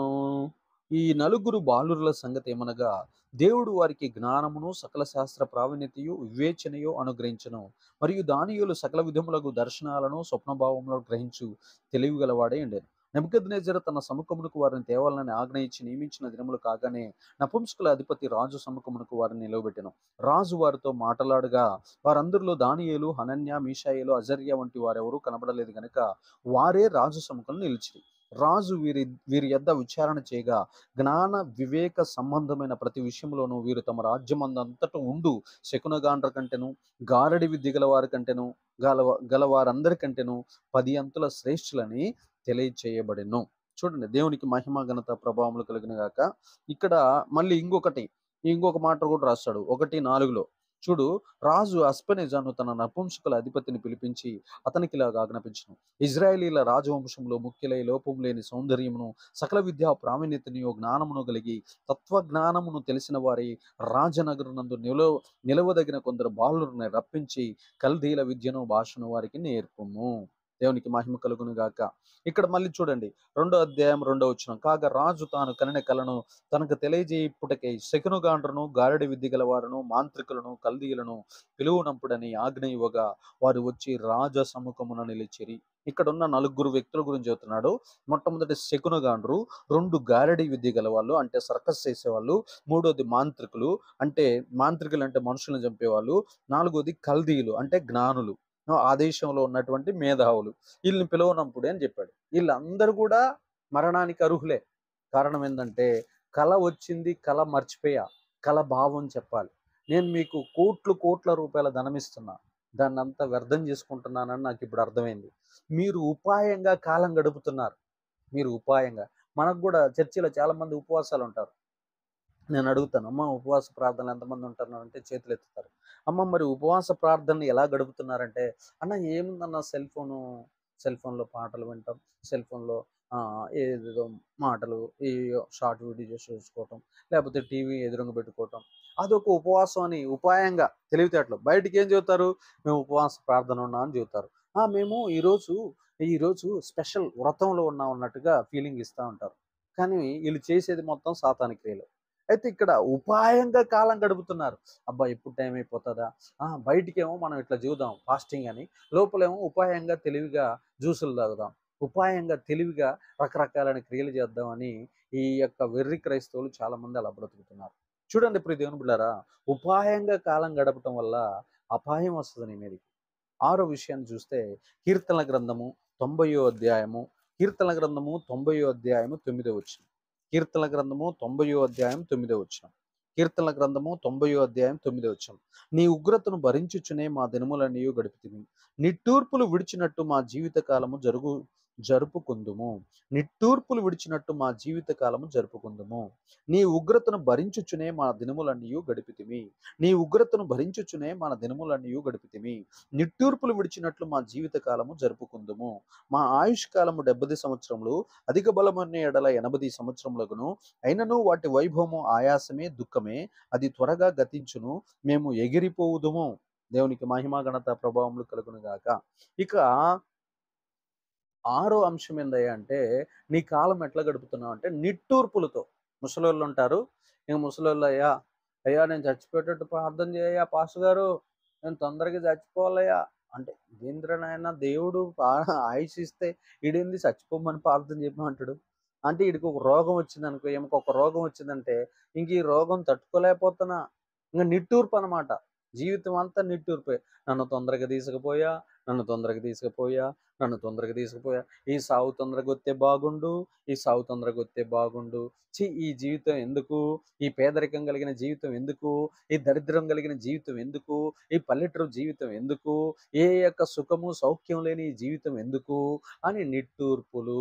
ఈ నలుగురు బాలురుల సంగతి ఏమనగా దేవుడు వారికి జ్ఞానమును సకల శాస్త్ర ప్రావీణ్యతయు వివేచనయు అనుగ్రహించను మరియు దానియులు సకల విధములకు దర్శనాలను స్వప్నభావములను గ్రహించు తెలివి గలవాడే ఉండేను నెబుకద్నేజర్ తన సముఖమునకు వారిని తేవాలని ఆజ్ఞయించి నియమించిన దినములు కాగానే నపుంసకుల అధిపతి రాజు సముఖమునకు వారిని నిలవబెట్టెను రాజు వారితో మాట్లాడగా వారందరిలో దానియేలు హనన్య మీషాయేలు అజర్య వంటి వారెవరూ కనబడలేదు గనుక వారే రాజు సముఖంలో నిలిచిరి రాజు వీరి వీరి యొద్ద విచారణ చేయగా జ్ఞాన వివేక సంబంధమైన ప్రతి విషయంలోనూ వీరు తమ రాజ్యమందంతట ఉండు శకునగాండ్ర కంటెను గారడి విద్య గలవారి కంటెను గల గలవారందరికంటెను పది అంతుల శ్రేష్ఠులని తెలియచేయబడెను చూడండి దేవునికి మహిమ ఘనత ప్రభావములు కలిగిన గాక ఇక్కడ మళ్ళీ ఇంకొకటి ఇంకొక మాట కూడా రాస్తాడు ఒకటి నాలుగులో చూడు రాజు అస్పనేజాను తన నపుంసకుల అధిపతిని పిలిపించి అతనికి ఇలాగా ఆజ్ఞాపించను ఇజ్రాయేలీల రాజవంశంలో ముఖ్యులై లోపం లేని సౌందర్యమును సకల విద్యా ప్రావీణ్యతనియో జ్ఞానమును కలిగి తత్వ జ్ఞానమును తెలిసిన వారి రాజనగరునందు నిలవ నిలవదగిన కొందరు బాలులను రప్పించి కల్దీల విద్యను భాషను వారికి నేర్పుము దేవునికి మహిమ కలుగును గాక ఇక్కడ మళ్ళీ చూడండి రెండో అధ్యాయం రెండో వచ్చిన కాగా రాజు తాను కనిన కలను తనకు తెలియజేయుటకై శకునుగాండ్రను గారడి విద్య గలవారును మాంత్రికులను కల్దీలను పిలువనంపుడని ఆజ్ఞ ఇవ్వగా వారు వచ్చి రాజ సముఖమున నిలిచిరి ఇక్కడ ఉన్న నలుగురు వ్యక్తుల గురించి చెబుతున్నాడు మొట్టమొదటి శకునగాండ్రు రెండు గారడి విద్య గలవాళ్ళు అంటే సర్కస్ చేసేవాళ్ళు మూడోది మాంత్రికులు అంటే మాంత్రికులు అంటే మనుషులను చంపేవాళ్ళు నాలుగోది కల్దీలు అంటే జ్ఞానులు ఆ దేశంలో ఉన్నటువంటి మేధావులు వీళ్ళని పిలవనప్పుడే అని చెప్పాడు వీళ్ళందరూ కూడా మరణానికి అర్హులే కారణం ఏంటంటే కళ వచ్చింది కళ మర్చిపోయా కళ భావం చెప్పాలి నేను మీకు కోట్లు కోట్ల రూపాయల ధనం ఇస్తున్నా దాన్ని అంతా వ్యర్థం చేసుకుంటున్నానని నాకు ఇప్పుడు అర్థమైంది మీరు ఉపాయంగా కాలం గడుపుతున్నారు మీరు ఉపాయంగా మనకు కూడా చర్చిలో చాలా మంది ఉపవాసాలు ఉంటారు నేను అడుగుతాను అమ్మ ఉపవాస ప్రార్థనలు ఎంతమంది ఉంటున్నారు అంటే చేతులు ఎత్తుతారు అమ్మ మరి ఉపవాస ప్రార్థనలు ఎలా గడుపుతున్నారంటే అన్న ఏముందన్న సెల్ ఫోను సెల్ ఫోన్లో పాటలు వింటాం సెల్ ఫోన్లో ఏదేదో మాటలు ఈ షార్ట్ వీడియోస్ చూసుకోవటం లేకపోతే టీవీ ఎదురుగా పెట్టుకోవటం అదొక ఉపవాసం అని ఉపాయంగా తెలివితేటలు బయటికి ఏం చెబుతారు మేము ఉపవాస ప్రార్థన ఉన్నాం అని చెబుతారు "ఆ, మేము ఈరోజు ఈరోజు స్పెషల్ వ్రతంలో ఉన్నాం అన్నట్టుగా ఫీలింగ్ ఇస్తూ ఉంటారు కానీ వీళ్ళు చేసేది మొత్తం సాతాని క్రియలు అయితే ఇక్కడ ఉపాయంగా కాలం గడుపుతున్నారు అబ్బా ఎప్పుడు టైం అయిపోతుందా ఆ, బయటికేమో మనం ఇట్లా చూద్దాం ఫాస్టింగ్ అని లోపలేమో ఉపాయంగా తెలివిగా జ్యూసులు తాగుదాం ఉపాయంగా తెలివిగా రకరకాలైన క్రియలు చేద్దామని ఈ యొక్క వెర్రి క్రైస్తవులు చాలా మంది అలా బ్రతుకుతున్నారు చూడండి ప్రియ దేవుని బిళ్ళారా ఉపాయంగా కాలం గడపటం వల్ల అపాయం వస్తుంది నీ మీదకి ఆరో విషయాన్ని చూస్తే కీర్తనల గ్రంథము తొంభయో అధ్యాయము కీర్తనల గ్రంథము తొంభయో అధ్యాయము తొమ్మిదో వచ్చిన కీర్తనల గ్రంథము తొంభయో అధ్యాయం తొమ్మిదో వచ్చిన కీర్తనల గ్రంథము తొంభయో అధ్యాయం తొమ్మిదో వచ్చిన నీ ఉగ్రతను భరించుచునే మా దినములన్నీ గడుపుతుంది నిట్టూర్పులు విడిచినట్టు మా జీవిత కాలము జరుగు జరుపుకుందుము నిట్టూర్పులు విడిచినట్టు మా జీవిత కాలము జరుపుకుందుము నీ ఉగ్రతను భరించుచునే మా దినములన్నీ గడిపితిమి నీ ఉగ్రతను భరించుచునే మన దినములన్నీ గడిపితిమి నిట్టూర్పులు విడిచినట్లు మా జీవిత కాలము జరుపుకుందుము మా ఆయుష్ కాలము డెబ్బది సంవత్సరములు అధిక బలమనే ఎడల ఎనభది సంవత్సరములకును అయినను వాటి వైభవము ఆయాసమే దుఃఖమే అది త్వరగా గతించును మేము ఎగిరిపోవుదుము దేవునికి మహిమా ఘనత ప్రభావములు కలుగును గాక ఇక ఆరో అంశం ఏందయ్యా అంటే నీ కాలం ఎట్లా గడుపుతున్నావు అంటే నిట్టూర్పులతో ముసలోళ్ళు ఉంటారు ఇంక ముసలోళ్ళు అయ్యా అయ్యా నేను చచ్చిపోయేటట్టు ప్రార్థన చేయయ్యా పాస్ గారు నేను తొందరగా చచ్చిపోవాలయ్యా అంటే దేంద్రనాయన దేవుడు పా- ఆయుష్ ఇస్తే ఈడేంది చచ్చిపోమని ప్రార్థన చెప్పమంటాడు అంటే వీడికి ఒక రోగం వచ్చింది అనుకో ఏమో ఒక రోగం వచ్చిందంటే ఇంక ఈ రోగం తట్టుకోలేకపోతున్నా ఇంకా నిట్టూర్పు అనమాట జీవితం అంతా నిట్టూర్పే నన్ను తొందరగా తీసుకుపోయా నన్ను తొందరగా తీసుకుపోయా నన్ను తొందరగా తీసుకుపోయా ఈ సావు తొందరగా వస్తే బాగుండు ఈ సావు తొందరగా వస్తే బాగుండు చి ఈ జీవితం ఎందుకు ఈ పేదరికం కలిగిన జీవితం ఎందుకు ఈ దరిద్రం కలిగిన జీవితం ఎందుకు ఈ పల్లెటూరు జీవితం ఎందుకు ఏ యొక్క సుఖము సౌఖ్యం లేని ఈ జీవితం ఎందుకు అని నిట్టూర్పులు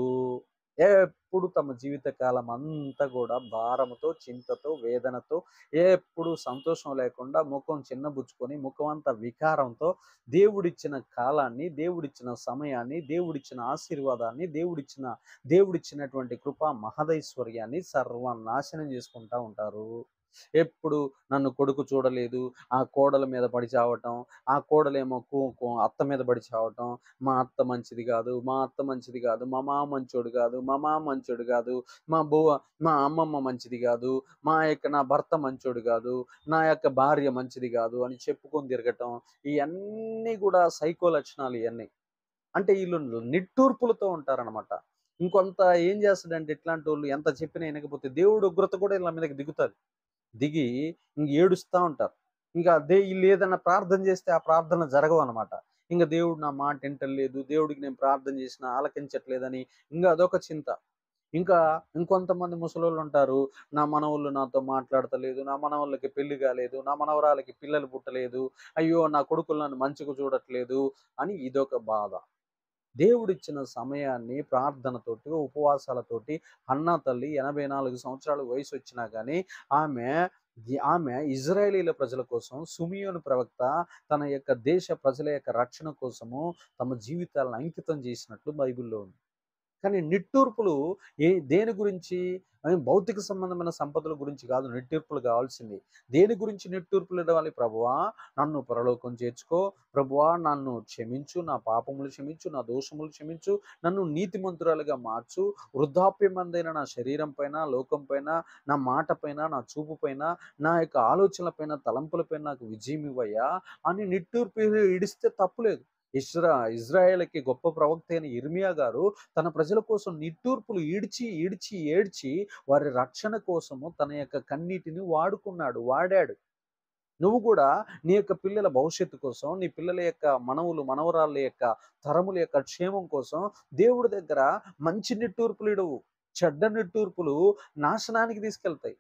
ఎప్పుడు తమ జీవిత కాలం అంతా కూడా భారముతో చింతతో వేదనతో ఎప్పుడు సంతోషం లేకుండా ముఖం చిన్నబుచ్చుకొని ముఖం అంతా వికారంతో దేవుడిచ్చిన కాలాన్ని దేవుడిచ్చిన సమయాన్ని దేవుడిచ్చిన ఆశీర్వాదాన్ని దేవుడిచ్చిన దేవుడిచ్చినటువంటి కృపా మహదైశ్వర్యాన్ని సర్వనాశనం చేసుకుంటా ఉంటారు ఎప్పుడు నన్ను కొడుకు చూడలేదు ఆ కోడల మీద పడి చావటం ఆ కోడలేమో కూ- కూ- అత్త మీద పడి చావటం మా అత్త మంచిది కాదు మా అత్త మంచిది కాదు మా మామ మంచోడు కాదు మా మామ మంచోడు కాదు మా బువ్వ మా అమ్మమ్మ మంచిది కాదు మా యొక్క నా భర్త మంచోడు కాదు నా యొక్క భార్య మంచిది కాదు అని చెప్పుకొని తిరగటం ఇవన్నీ కూడా సైకో లక్షణాలు ఇవన్నీ అంటే వీళ్ళు నిట్టూర్పులతో ఉంటారనమాట ఇంకొంత ఏం చేస్తాడంటే ఇట్లాంటి వాళ్ళు ఎంత చెప్పినా వినకపోతే దేవుడు ఉగ్రత కూడా వీళ్ళ మీదకి దిగుతుంది దిగి ఇంక ఏడుస్తూ ఉంటారు ఇంకా దే వీళ్ళు ఏదైనా ప్రార్థన చేస్తే ఆ ప్రార్థన జరగవు అనమాట ఇంకా దేవుడు నా మాట వింటలేదు దేవుడికి నేను ప్రార్థన చేసినా ఆలకించట్లేదని ఇంకా అదొక చింత ఇంకా ఇంకొంతమంది ముసలోళ్ళు ఉంటారు నా మనవాళ్ళు నాతో మాట్లాడతలేదు నా మనవాళ్ళకి పెళ్లి కాలేదు నా మనవరాలకి పిల్లలు పుట్టలేదు అయ్యో నా కొడుకులు నన్ను మంచిగా చూడట్లేదు అని ఇదొక బాధ దేవుడిచ్చిన సమయాన్ని ప్రార్థనతోటి ఉపవాసాలతోటి అన్న తల్లి ఎనభై నాలుగు సంవత్సరాల వయసు వచ్చినా కానీ ఆమె ఆమె ఇజ్రాయేలీల ప్రజల కోసం సుమియోను ప్రవక్త తన యొక్క దేశ ప్రజల యొక్క రక్షణ కోసము తమ జీవితాలను అంకితం చేసినట్లు బైబిల్లో ఉంది కానీ నిట్టూర్పులు ఏ దేని గురించి అని భౌతిక సంబంధమైన సంపదల గురించి కాదు నిట్టూర్పులు కావాల్సింది దేని గురించి నిట్టూర్పులు ఇవ్వాలి ప్రభువా నన్ను పరలోకం చేర్చుకో ప్రభువా నన్ను క్షమించు నా పాపములు క్షమించు నా దోషములు క్షమించు నన్ను నీతిమంతురాలుగా మార్చు వృద్ధాప్యమందైన నా శరీరం పైన లోకం పైన నా మాట పైన నా చూపు పైన నా యొక్క ఆలోచనల పైన తలంపుల పైన నాకు విజయం ఇవ్వయ్యా అని నిట్టూర్పు ఇడిస్తే తప్పులేదు ఇస్రా ఇజ్రాయేల్కి గొప్ప ప్రవక్త అయిన ఇర్మియా గారు తన ప్రజల కోసం నిట్టూర్పులు ఈడ్చి ఈడ్చి ఏడ్చి వారి రక్షణ కోసము తన యొక్క కన్నీటిని వాడుకున్నాడు వాడాడు నువ్వు కూడా నీ యొక్క పిల్లల భవిష్యత్తు కోసం నీ పిల్లల యొక్క మనవులు మనవరాళ్ళ యొక్క తరముల యొక్క క్షేమం కోసం దేవుడి దగ్గర మంచి నిట్టూర్పులు ఇడవు చెడ్డ నిట్టూర్పులు నాశనానికి తీసుకెళ్తాయి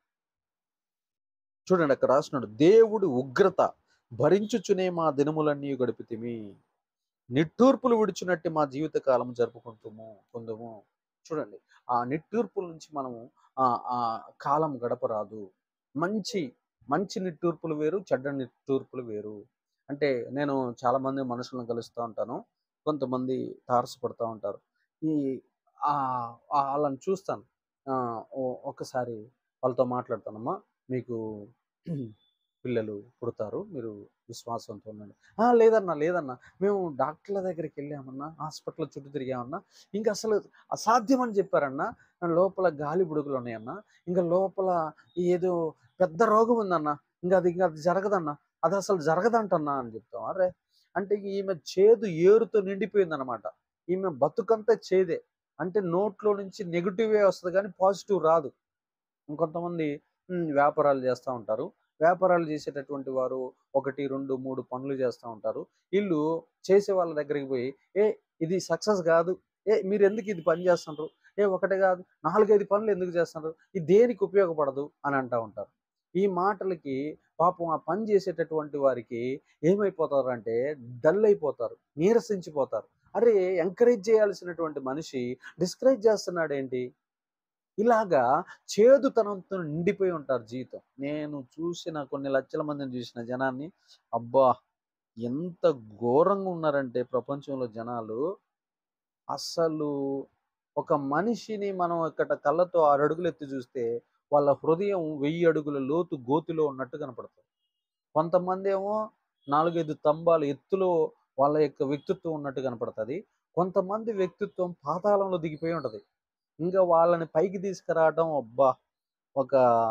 చూడండి అక్కడ రాస్తున్నాడు దేవుడి ఉగ్రత భరించుచునే మా దినములన్నీ గడిపితిమి నిట్టూర్పులు విడిచినట్టు మా జీవిత కాలం జరుపుకుంటాము పొందుము చూడండి ఆ నిట్టూర్పుల నుంచి మనము ఆ ఆ కాలం గడపరాదు మంచి మంచి నిట్టూర్పులు వేరు చెడ్డ నిట్టూర్పులు వేరు అంటే నేను చాలా మంది మనుషులను కలుస్తూ ఉంటాను కొంతమంది తారసపడుతూ ఉంటారు ఈ ఆ ఆ వాళ్ళని చూస్తాను ఆ, ఓ- ఒకసారి వాళ్ళతో మాట్లాడతానమ్మా మీకు పిల్లలు పుడతారు మీరు విశ్వాసంతో ఉండండి "ఆ, లేదన్నా లేదన్నా మేము డాక్టర్ల దగ్గరికి వెళ్ళామన్నా హాస్పిటల్ చుట్టూ తిరిగామన్నా ఇంకా అసలు అసాధ్యం అని చెప్పారన్నా లోపల గాలి బుడుగులు ఉన్నాయన్నా ఇంకా లోపల ఏదో పెద్ద రోగం ఉందన్నా ఇంకా అది ఇంకా అది జరగదన్నా అది అసలు జరగదంటన్నా అని చెప్తాం అరే అంటే ఈమె చేదు ఏరుతో నిండిపోయిందన్నమాట ఈమె బతుకంతా చేదే అంటే నోట్లో నుంచి నెగిటివే వస్తుంది కానీ పాజిటివ్ రాదు ఇంకొంతమంది "ఉమ్, వ్యాపారాలు చేస్తూ ఉంటారు వ్యాపారాలు చేసేటటువంటి వారు ఒకటి రెండు మూడు పనులు చేస్తూ ఉంటారు వీళ్ళు చేసే వాళ్ళ దగ్గరికి పోయి ఏ ఇది సక్సెస్ కాదు ఏ మీరు ఎందుకు ఇది పని చేస్తున్నారు ఏ ఒకటే కాదు నాలుగైదు పనులు ఎందుకు చేస్తున్నారు ఇది దేనికి ఉపయోగపడదు అని అంటూ ఉంటారు ఈ మాటలకి పాపం ఆ పని చేసేటటువంటి వారికి ఏమైపోతారు అంటే డల్ అయిపోతారు నీరసించిపోతారు అరే ఎంకరేజ్ చేయాల్సినటువంటి మనిషి డిస్కరేజ్ చేస్తున్నాడు ఏంటి ఇలాగా చేదుతనంతో నిండిపోయి ఉంటారు జీవితం నేను చూసిన కొన్ని లక్షల మందిని చూసిన జనాన్ని అబ్బా ఎంత ఘోరంగా ఉన్నారంటే ప్రపంచంలో జనాలు అసలు ఒక మనిషిని మనం ఇక్కడ కళ్ళతో ఆరు అడుగులు ఎత్తి చూస్తే వాళ్ళ హృదయం వెయ్యి అడుగుల లోతు గోతిలో ఉన్నట్టు కనపడుతుంది కొంతమంది ఏమో నాలుగైదు స్తంభాల ఎత్తులో వాళ్ళ యొక్క వ్యక్తిత్వం ఉన్నట్టు కనపడుతుంది కొంతమంది వ్యక్తిత్వం పాతాళంలో దిగిపోయి ఉంటది ఇంకా వాళ్ళని పైకి తీసుకురావడం అబ్బా ఒక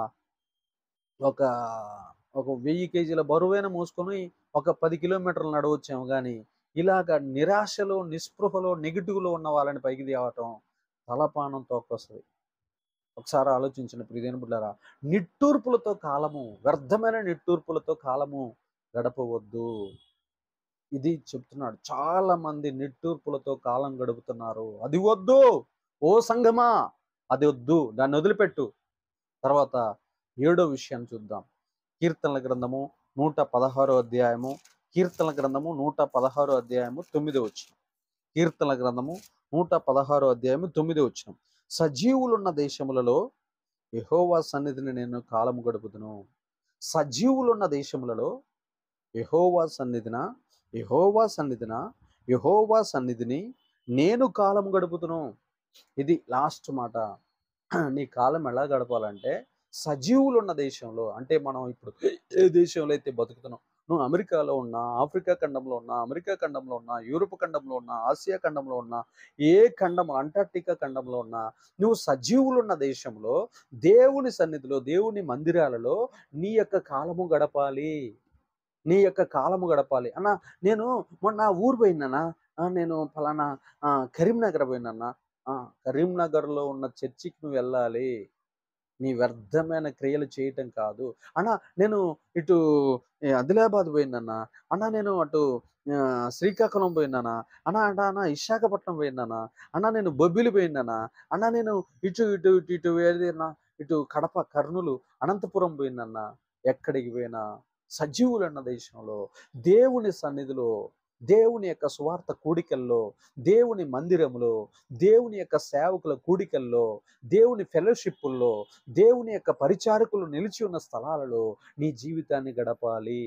ఒక ఒక వెయ్యి కేజీల బరువైన మోసుకొని ఒక పది కిలోమీటర్లు నడవచ్చాము కానీ ఇలాగ నిరాశలో నిస్పృహలో నెగిటివ్లో ఉన్న వాళ్ళని పైకి తేవటం తలపానం తోకొస్తుంది ఒకసారి ఆలోచించిన ప్రియదేని బిడ్డారా నిట్టూర్పులతో కాలము వ్యర్థమైన నిట్టూర్పులతో కాలము గడపవద్దు ఇది చెప్తున్నాడు చాలా మంది నిట్టూర్పులతో కాలం గడుపుతున్నారు అది వద్దు ఓ సంగమా అది వద్దు దాన్ని వదిలిపెట్టు తర్వాత ఏడో విషయాన్ని చూద్దాం కీర్తనల గ్రంథము నూట పదహారో అధ్యాయము కీర్తనల గ్రంథము నూట పదహారో అధ్యాయము తొమ్మిదో వచ్చిన కీర్తనల గ్రంథము నూట పదహారో అధ్యాయము తొమ్మిదో వచ్చిన సజీవులున్న దేశములలో యెహోవా సన్నిధిని నేను కాలము గడుపుదును సజీవులున్న దేశములలో యెహోవా సన్నిధిన యెహోవా సన్నిధిన యెహోవా సన్నిధిని నేను కాలం గడుపుతును ఇది లాస్ట్ మాట నీ కాలం ఎలా గడపాలంటే సజీవులు ఉన్న దేశంలో అంటే మనం ఇప్పుడు ఏ దేశంలో అయితే బతుకుతున్నాం నువ్వు అమెరికాలో ఉన్నా ఆఫ్రికా ఖండంలో ఉన్నా అమెరికా ఖండంలో ఉన్నా యూరోప్ ఖండంలో ఉన్నా ఆసియా ఖండంలో ఉన్నా ఏ ఖండం అంటార్టికా ఖండంలో ఉన్నా నువ్వు సజీవులు ఉన్న దేశంలో దేవుని సన్నిధిలో దేవుని మందిరాలలో నీ యొక్క కాలము గడపాలి నీ యొక్క కాలము గడపాలి అన్న నేను మొన్న ఊరు పోయినానా ఆ, నేను ఫలానా ఆ, కరీంనగర్ పోయినానా ఆ, కరీంనగర్లో ఉన్న చర్చికి నువ్వు వెళ్ళాలి నీ వ్యర్థమైన క్రియలు చేయటం కాదు అన్న నేను ఇటు ఏ, ఆదిలాబాద్ పోయినానా అన్న నేను అటు ఆ, శ్రీకాకుళం పోయినానా అన్న అన్న అన్న విశాఖపట్నం పోయినానా అన్న నేను బొబ్బిలి పోయినానా అన్న నేను ఇటు ఇటు ఇటు ఇటు ఏదైనా ఇటు కడప కర్నూలు అనంతపురం పోయినన్నా ఎక్కడికి పోయినా సజీవులన్న దేశంలో దేవుని సన్నిధిలో దేవుని యొక్క స్వార్థ కూడికల్లో దేవుని మందిరములో దేవుని యొక్క సేవకుల కూడికల్లో దేవుని ఫెలోషిప్పుల్లో దేవుని యొక్క పరిచారకులు నిలిచి ఉన్న స్థలాలలో నీ జీవితాన్ని గడపాలి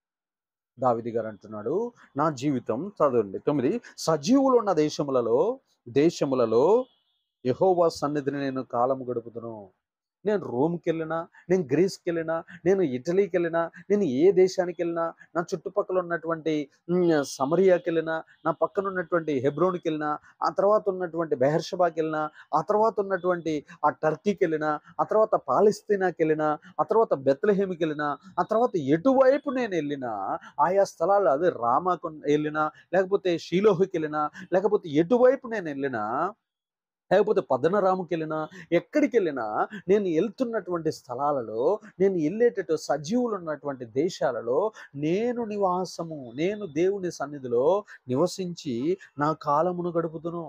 దావిది గారు అంటున్నాడు నా జీవితం చదవండి తొమ్మిది సజీవులు ఉన్న దేశములలో దేశములలో యెహోవా సన్నిధిని నేను కాలము గడుపుతును నేను రోమ్కి వెళ్ళినా నేను గ్రీస్కి వెళ్ళినా నేను ఇటలీకి వెళ్ళినా నేను ఏ దేశానికి వెళ్ళినా నా చుట్టుపక్కల ఉన్నటువంటి ఉమ్, సమరియాకి వెళ్ళినా నా పక్కన ఉన్నటువంటి హెబ్రోన్కి వెళ్ళినా ఆ తర్వాత ఉన్నటువంటి బెహర్షబాకి వెళ్ళినా ఆ తర్వాత ఉన్నటువంటి ఆ టర్కీకి వెళ్ళినా ఆ తర్వాత పాలిస్తీనాకి వెళ్ళినా ఆ తర్వాత బెత్లహేమికి వెళ్ళినా ఆ తర్వాత ఎటువైపు నేను వెళ్ళినా ఆయా స్థలాలు అదే రామాకు వెళ్ళినా లేకపోతే షీలోహుకి వెళ్ళినా లేకపోతే ఎటువైపు నేను వెళ్ళినా లేకపోతే పద్దనరాముకి వెళ్ళినా ఎక్కడికి వెళ్ళినా నేను వెళ్తున్నటువంటి స్థలాలలో నేను వెళ్ళేటట్టు సజీవులు ఉన్నటువంటి దేశాలలో నేను నివాసము నేను దేవుని సన్నిధిలో నివసించి నా కాలమును గడుపుతును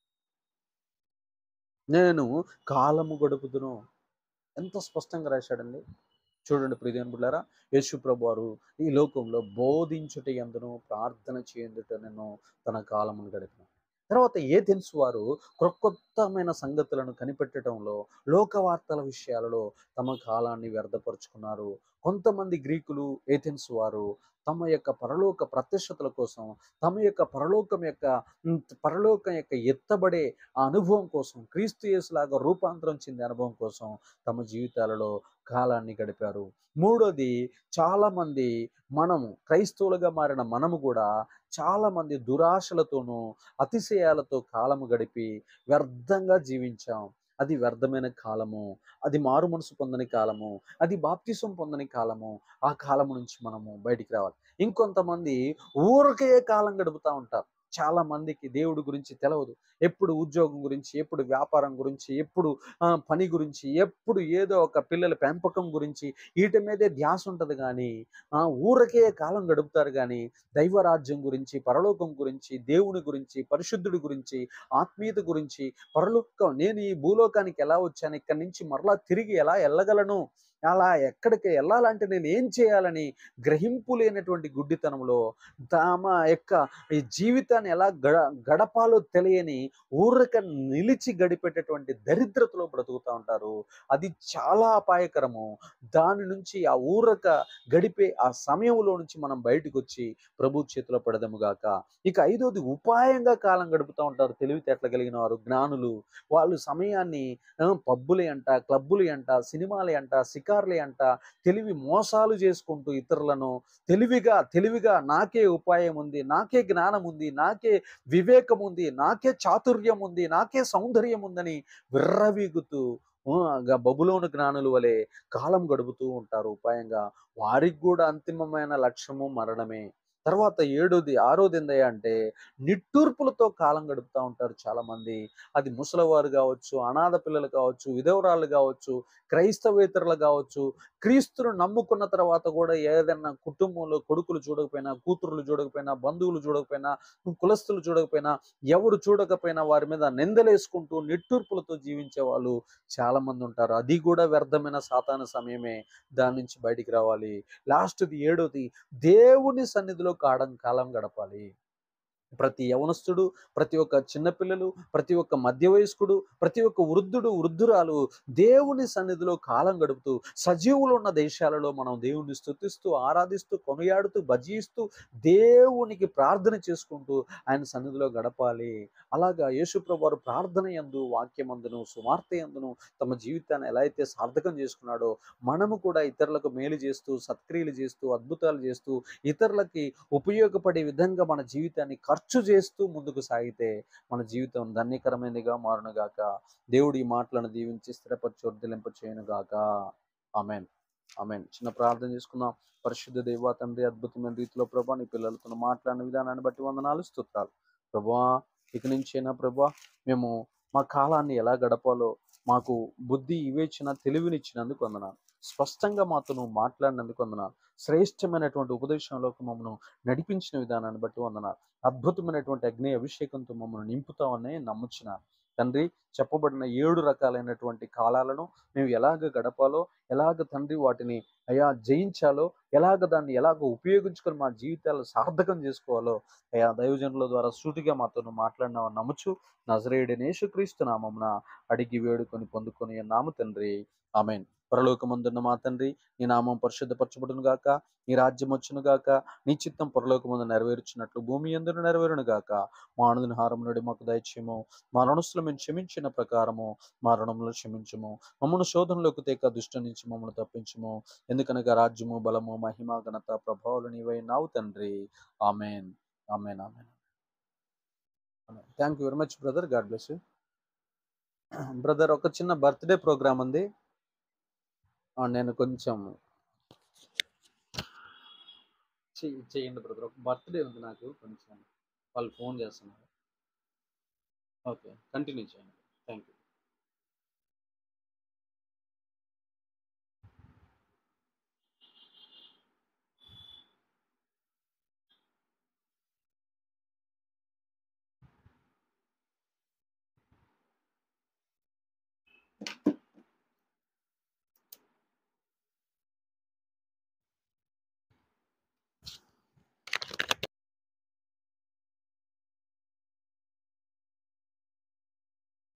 నేను కాలము గడుపుతును ఎంత స్పష్టంగా రాశాడండి చూడండి ప్రియదేవుని బిడ్డారా యేసు ప్రభు వారు ఈ లోకంలో బోధించుట ఎందును ప్రార్థన చేయుట నేను తన కాలమును గడిపిన తర్వాత ఏ తెలుసు వారు క్రొత్తమైన సంగతులను కనిపెట్టడంలో లోక వార్తల విషయాలలో తమ కాలాన్ని వ్యర్థపరుచుకున్నారు కొంతమంది గ్రీకులు ఏథెన్స్ వారు తమ యొక్క పరలోక ప్రత్యక్షతల కోసం తమ యొక్క పరలోకం యొక్క ఉమ్, పరలోకం యొక్క ఎత్తబడే ఆ అనుభవం కోసం క్రీస్తు యేసులాగా రూపాంతరం చెందే అనుభవం కోసం తమ జీవితాలలో కాలాన్ని గడిపారు మూడోది చాలా మంది మనము క్రైస్తవులుగా మారిన మనము కూడా చాలా మంది దురాశలతోనూ అతిశయాలతో కాలము గడిపి వ్యర్థంగా జీవించాం అది వ్యర్థమైన కాలము అది మారు మనసు పొందని కాలము అది బాప్తిసం పొందని కాలము ఆ కాలము నుంచి మనము బయటికి రావాలి ఇంకొంతమంది ఊరకే కాలం గడుపుతూ ఉంటారు చాలా మందికి దేవుడి గురించి తెలవదు ఎప్పుడు ఉద్యోగం గురించి ఎప్పుడు వ్యాపారం గురించి ఎప్పుడు ఆ, పని గురించి ఎప్పుడు ఏదో ఒక పిల్లల పెంపకం గురించి వీటి మీదే ధ్యాస ఉంటుంది కానీ ఆ, ఊరకే కాలం గడుపుతారు కానీ దైవరాజ్యం గురించి పరలోకం గురించి దేవుని గురించి పరిశుద్ధుడి గురించి ఆత్మీయత గురించి పరలోకం నేను ఈ భూలోకానికి ఎలా వచ్చాను ఇక్కడి నుంచి మరలా తిరిగి ఎలా వెళ్ళగలను అలా ఎక్కడికి వెళ్ళాలంటే నేను ఏం చేయాలని గ్రహింపు లేనటువంటి గుడ్డితనంలో తమ యొక్క ఈ జీవితాన్ని ఎలా గడ గడపాలో తెలియని ఊరక నిలిచి గడిపేటటువంటి దరిద్రతలో బ్రతుకుతూ ఉంటారు అది చాలా అపాయకరము దాని నుంచి ఆ ఊరక గడిపే ఆ సమయంలో నుంచి మనం బయటకు వచ్చి ప్రభు చేతిలో పడదము గాక ఇక ఐదోది ఉపాయంగా కాలం గడుపుతూ ఉంటారు తెలివితేటలు కలిగిన వారు జ్ఞానులు వాళ్ళు సమయాన్ని ఆ, పబ్బులే అంట క్లబ్బులు అంట సినిమాలే అంట షికార్లే అంట తెలివి మోసాలు చేసుకుంటూ ఇతరులను తెలివిగా తెలివిగా నాకే ఉపాయం ఉంది నాకే జ్ఞానం ఉంది నాకే వివేకం ఉంది నాకే చాతుర్యం ఉంది నాకే సౌందర్యం ఉందని విర్రవీగుతూ ఆ, గ- బబులోను జ్ఞానుల వలె కాలం గడుపుతూ ఉంటారు ఉపాయంగా వారికి కూడా అంతిమమైన లక్ష్యము మరణమే తర్వాత ఏడోది ఆరోది ఏందయ్యా అంటే నిట్టూర్పులతో కాలం గడుపుతూ ఉంటారు చాలా మంది అది ముసలివారు కావచ్చు అనాథ పిల్లలు కావచ్చు విధవరాలు కావచ్చు క్రైస్తవేతరులు కావచ్చు క్రీస్తును నమ్ముకున్న తర్వాత కూడా ఏదైనా కుటుంబంలో కొడుకులు చూడకపోయినా కూతురులు చూడకపోయినా బంధువులు చూడకపోయినా కులస్తులు చూడకపోయినా ఎవరు చూడకపోయినా వారి మీద నిందలేసుకుంటూ నిట్టూర్పులతో జీవించే వాళ్ళు చాలా మంది ఉంటారు అది కూడా వ్యర్థమైన సాతాన సమయమే దాని నుంచి బయటికి రావాలి లాస్ట్ది ఏడోది దేవుని సన్నిధిలో కాడం కాలం గడపాలి ప్రతి యవనస్తుడు ప్రతి ఒక్క చిన్నపిల్లలు ప్రతి ఒక్క మధ్య వయస్కుడు ప్రతి ఒక్క వృద్ధుడు వృద్ధురాలు దేవుని సన్నిధిలో కాలం గడుపుతూ సజీవులు ఉన్న దేశాలలో మనం దేవుని స్తుతిస్తూ ఆరాధిస్తూ కొనియాడుతూ భజిస్తూ దేవునికి ప్రార్థన చేసుకుంటూ ఆయన సన్నిధిలో గడపాలి అలాగా యేసుప్రభు వారు ప్రార్థన యందు వాక్యమందును సువార్త యందును తమ జీవితాన్ని ఎలా అయితే సార్థకం చేసుకున్నాడో మనము కూడా ఇతరులకు మేలు చేస్తూ సత్క్రియలు చేస్తూ అద్భుతాలు చేస్తూ ఇతరులకి ఉపయోగపడే విధంగా మన జీవితాన్ని ఖర్చు చేస్తూ ముందుకు సాగితే మన జీవితం ధన్యకరమైనదిగా మారునుగాక దేవుడు ఈ మాటలను దీవించి స్థిరపరిచి వర్ధలింప చేయనుగాక ఆమెన్ ఆమెన్ చిన్న ప్రార్థన చేసుకుందాం పరిశుద్ధ దేవ తండ్రి అద్భుతమైన రీతిలో ప్రభా నీ పిల్లలతో మాట్లాడిన విధానాన్ని బట్టి వందనాలు స్తోత్రాలు ప్రభా ఇక నుంచైనా ప్రభా మేము మా కాలాన్ని ఎలా గడపాలో మాకు బుద్ధి వివేచన తెలివినిచ్చినందుకు వందనాలు స్పష్టంగా మాతో నువ్వు మాట్లాడినందుకు వందనాలు శ్రేష్టమైనటువంటి ఉపదేశంలోకి మమ్మల్ని నడిపించిన విధానాన్ని బట్టి వందనాలు అద్భుతమైనటువంటి అగ్ని అభిషేకంతో మమ్మల్ని నింపుతామని నమ్ముచున్నాను తండ్రి చెప్పబడిన ఏడు రకాలైనటువంటి కాలాలను మేము ఎలాగ గడపాలో ఎలాగ తండ్రి వాటిని అయా జయించాలో ఎలాగ దాన్ని ఎలాగ ఉపయోగించుకొని మా జీవితాలు సార్థకం చేసుకోవాలో అయా దైవజనుల ద్వారా సూటిగా మాతో నువ్వు మాట్లాడినావని నమ్ముచు నజరేయుడైన యేసుక్రీస్తు నామమున అడిగి వేడుకొని పొందుకొని నాము తండ్రి ఆమెన్ పరలోకమందున్న మా తండ్రి నీ నామం పరిశుద్ధపరచబడును గాక నీ రాజ్యం వచ్చును గాక నీ చిత్తం పరలోకమందు నెరవేర్చినట్లు భూమి ఎందును నెరవేరును గాక మా అనుదిన హారం నుండి మాకు దయచేయము మా రుణస్తులు మేము క్షమించిన ప్రకారము మా రుణములు క్షమించము మమ్మల్ని శోధనలోకి తేక దుష్ట నుంచి మమ్మల్ని తప్పించము ఎందుకనగా రాజ్యము బలము మహిమ ఘనత ప్రభావాలు నీవై నావు తండ్రి amen amen amen thank you very much brother God bless you brother ఒక చిన్న బర్త్డే ప్రోగ్రామ్ ఉంది ఆ, నేను కొంచెం చెయ్యి- చేయండి బ్రదర్ ఒక బర్త్డే ఉంది నాకు కొంచెం వాళ్ళు ఫోన్ చేస్తున్నారు ఓకే కంటిన్యూ చేయండి థ్యాంక్ యూ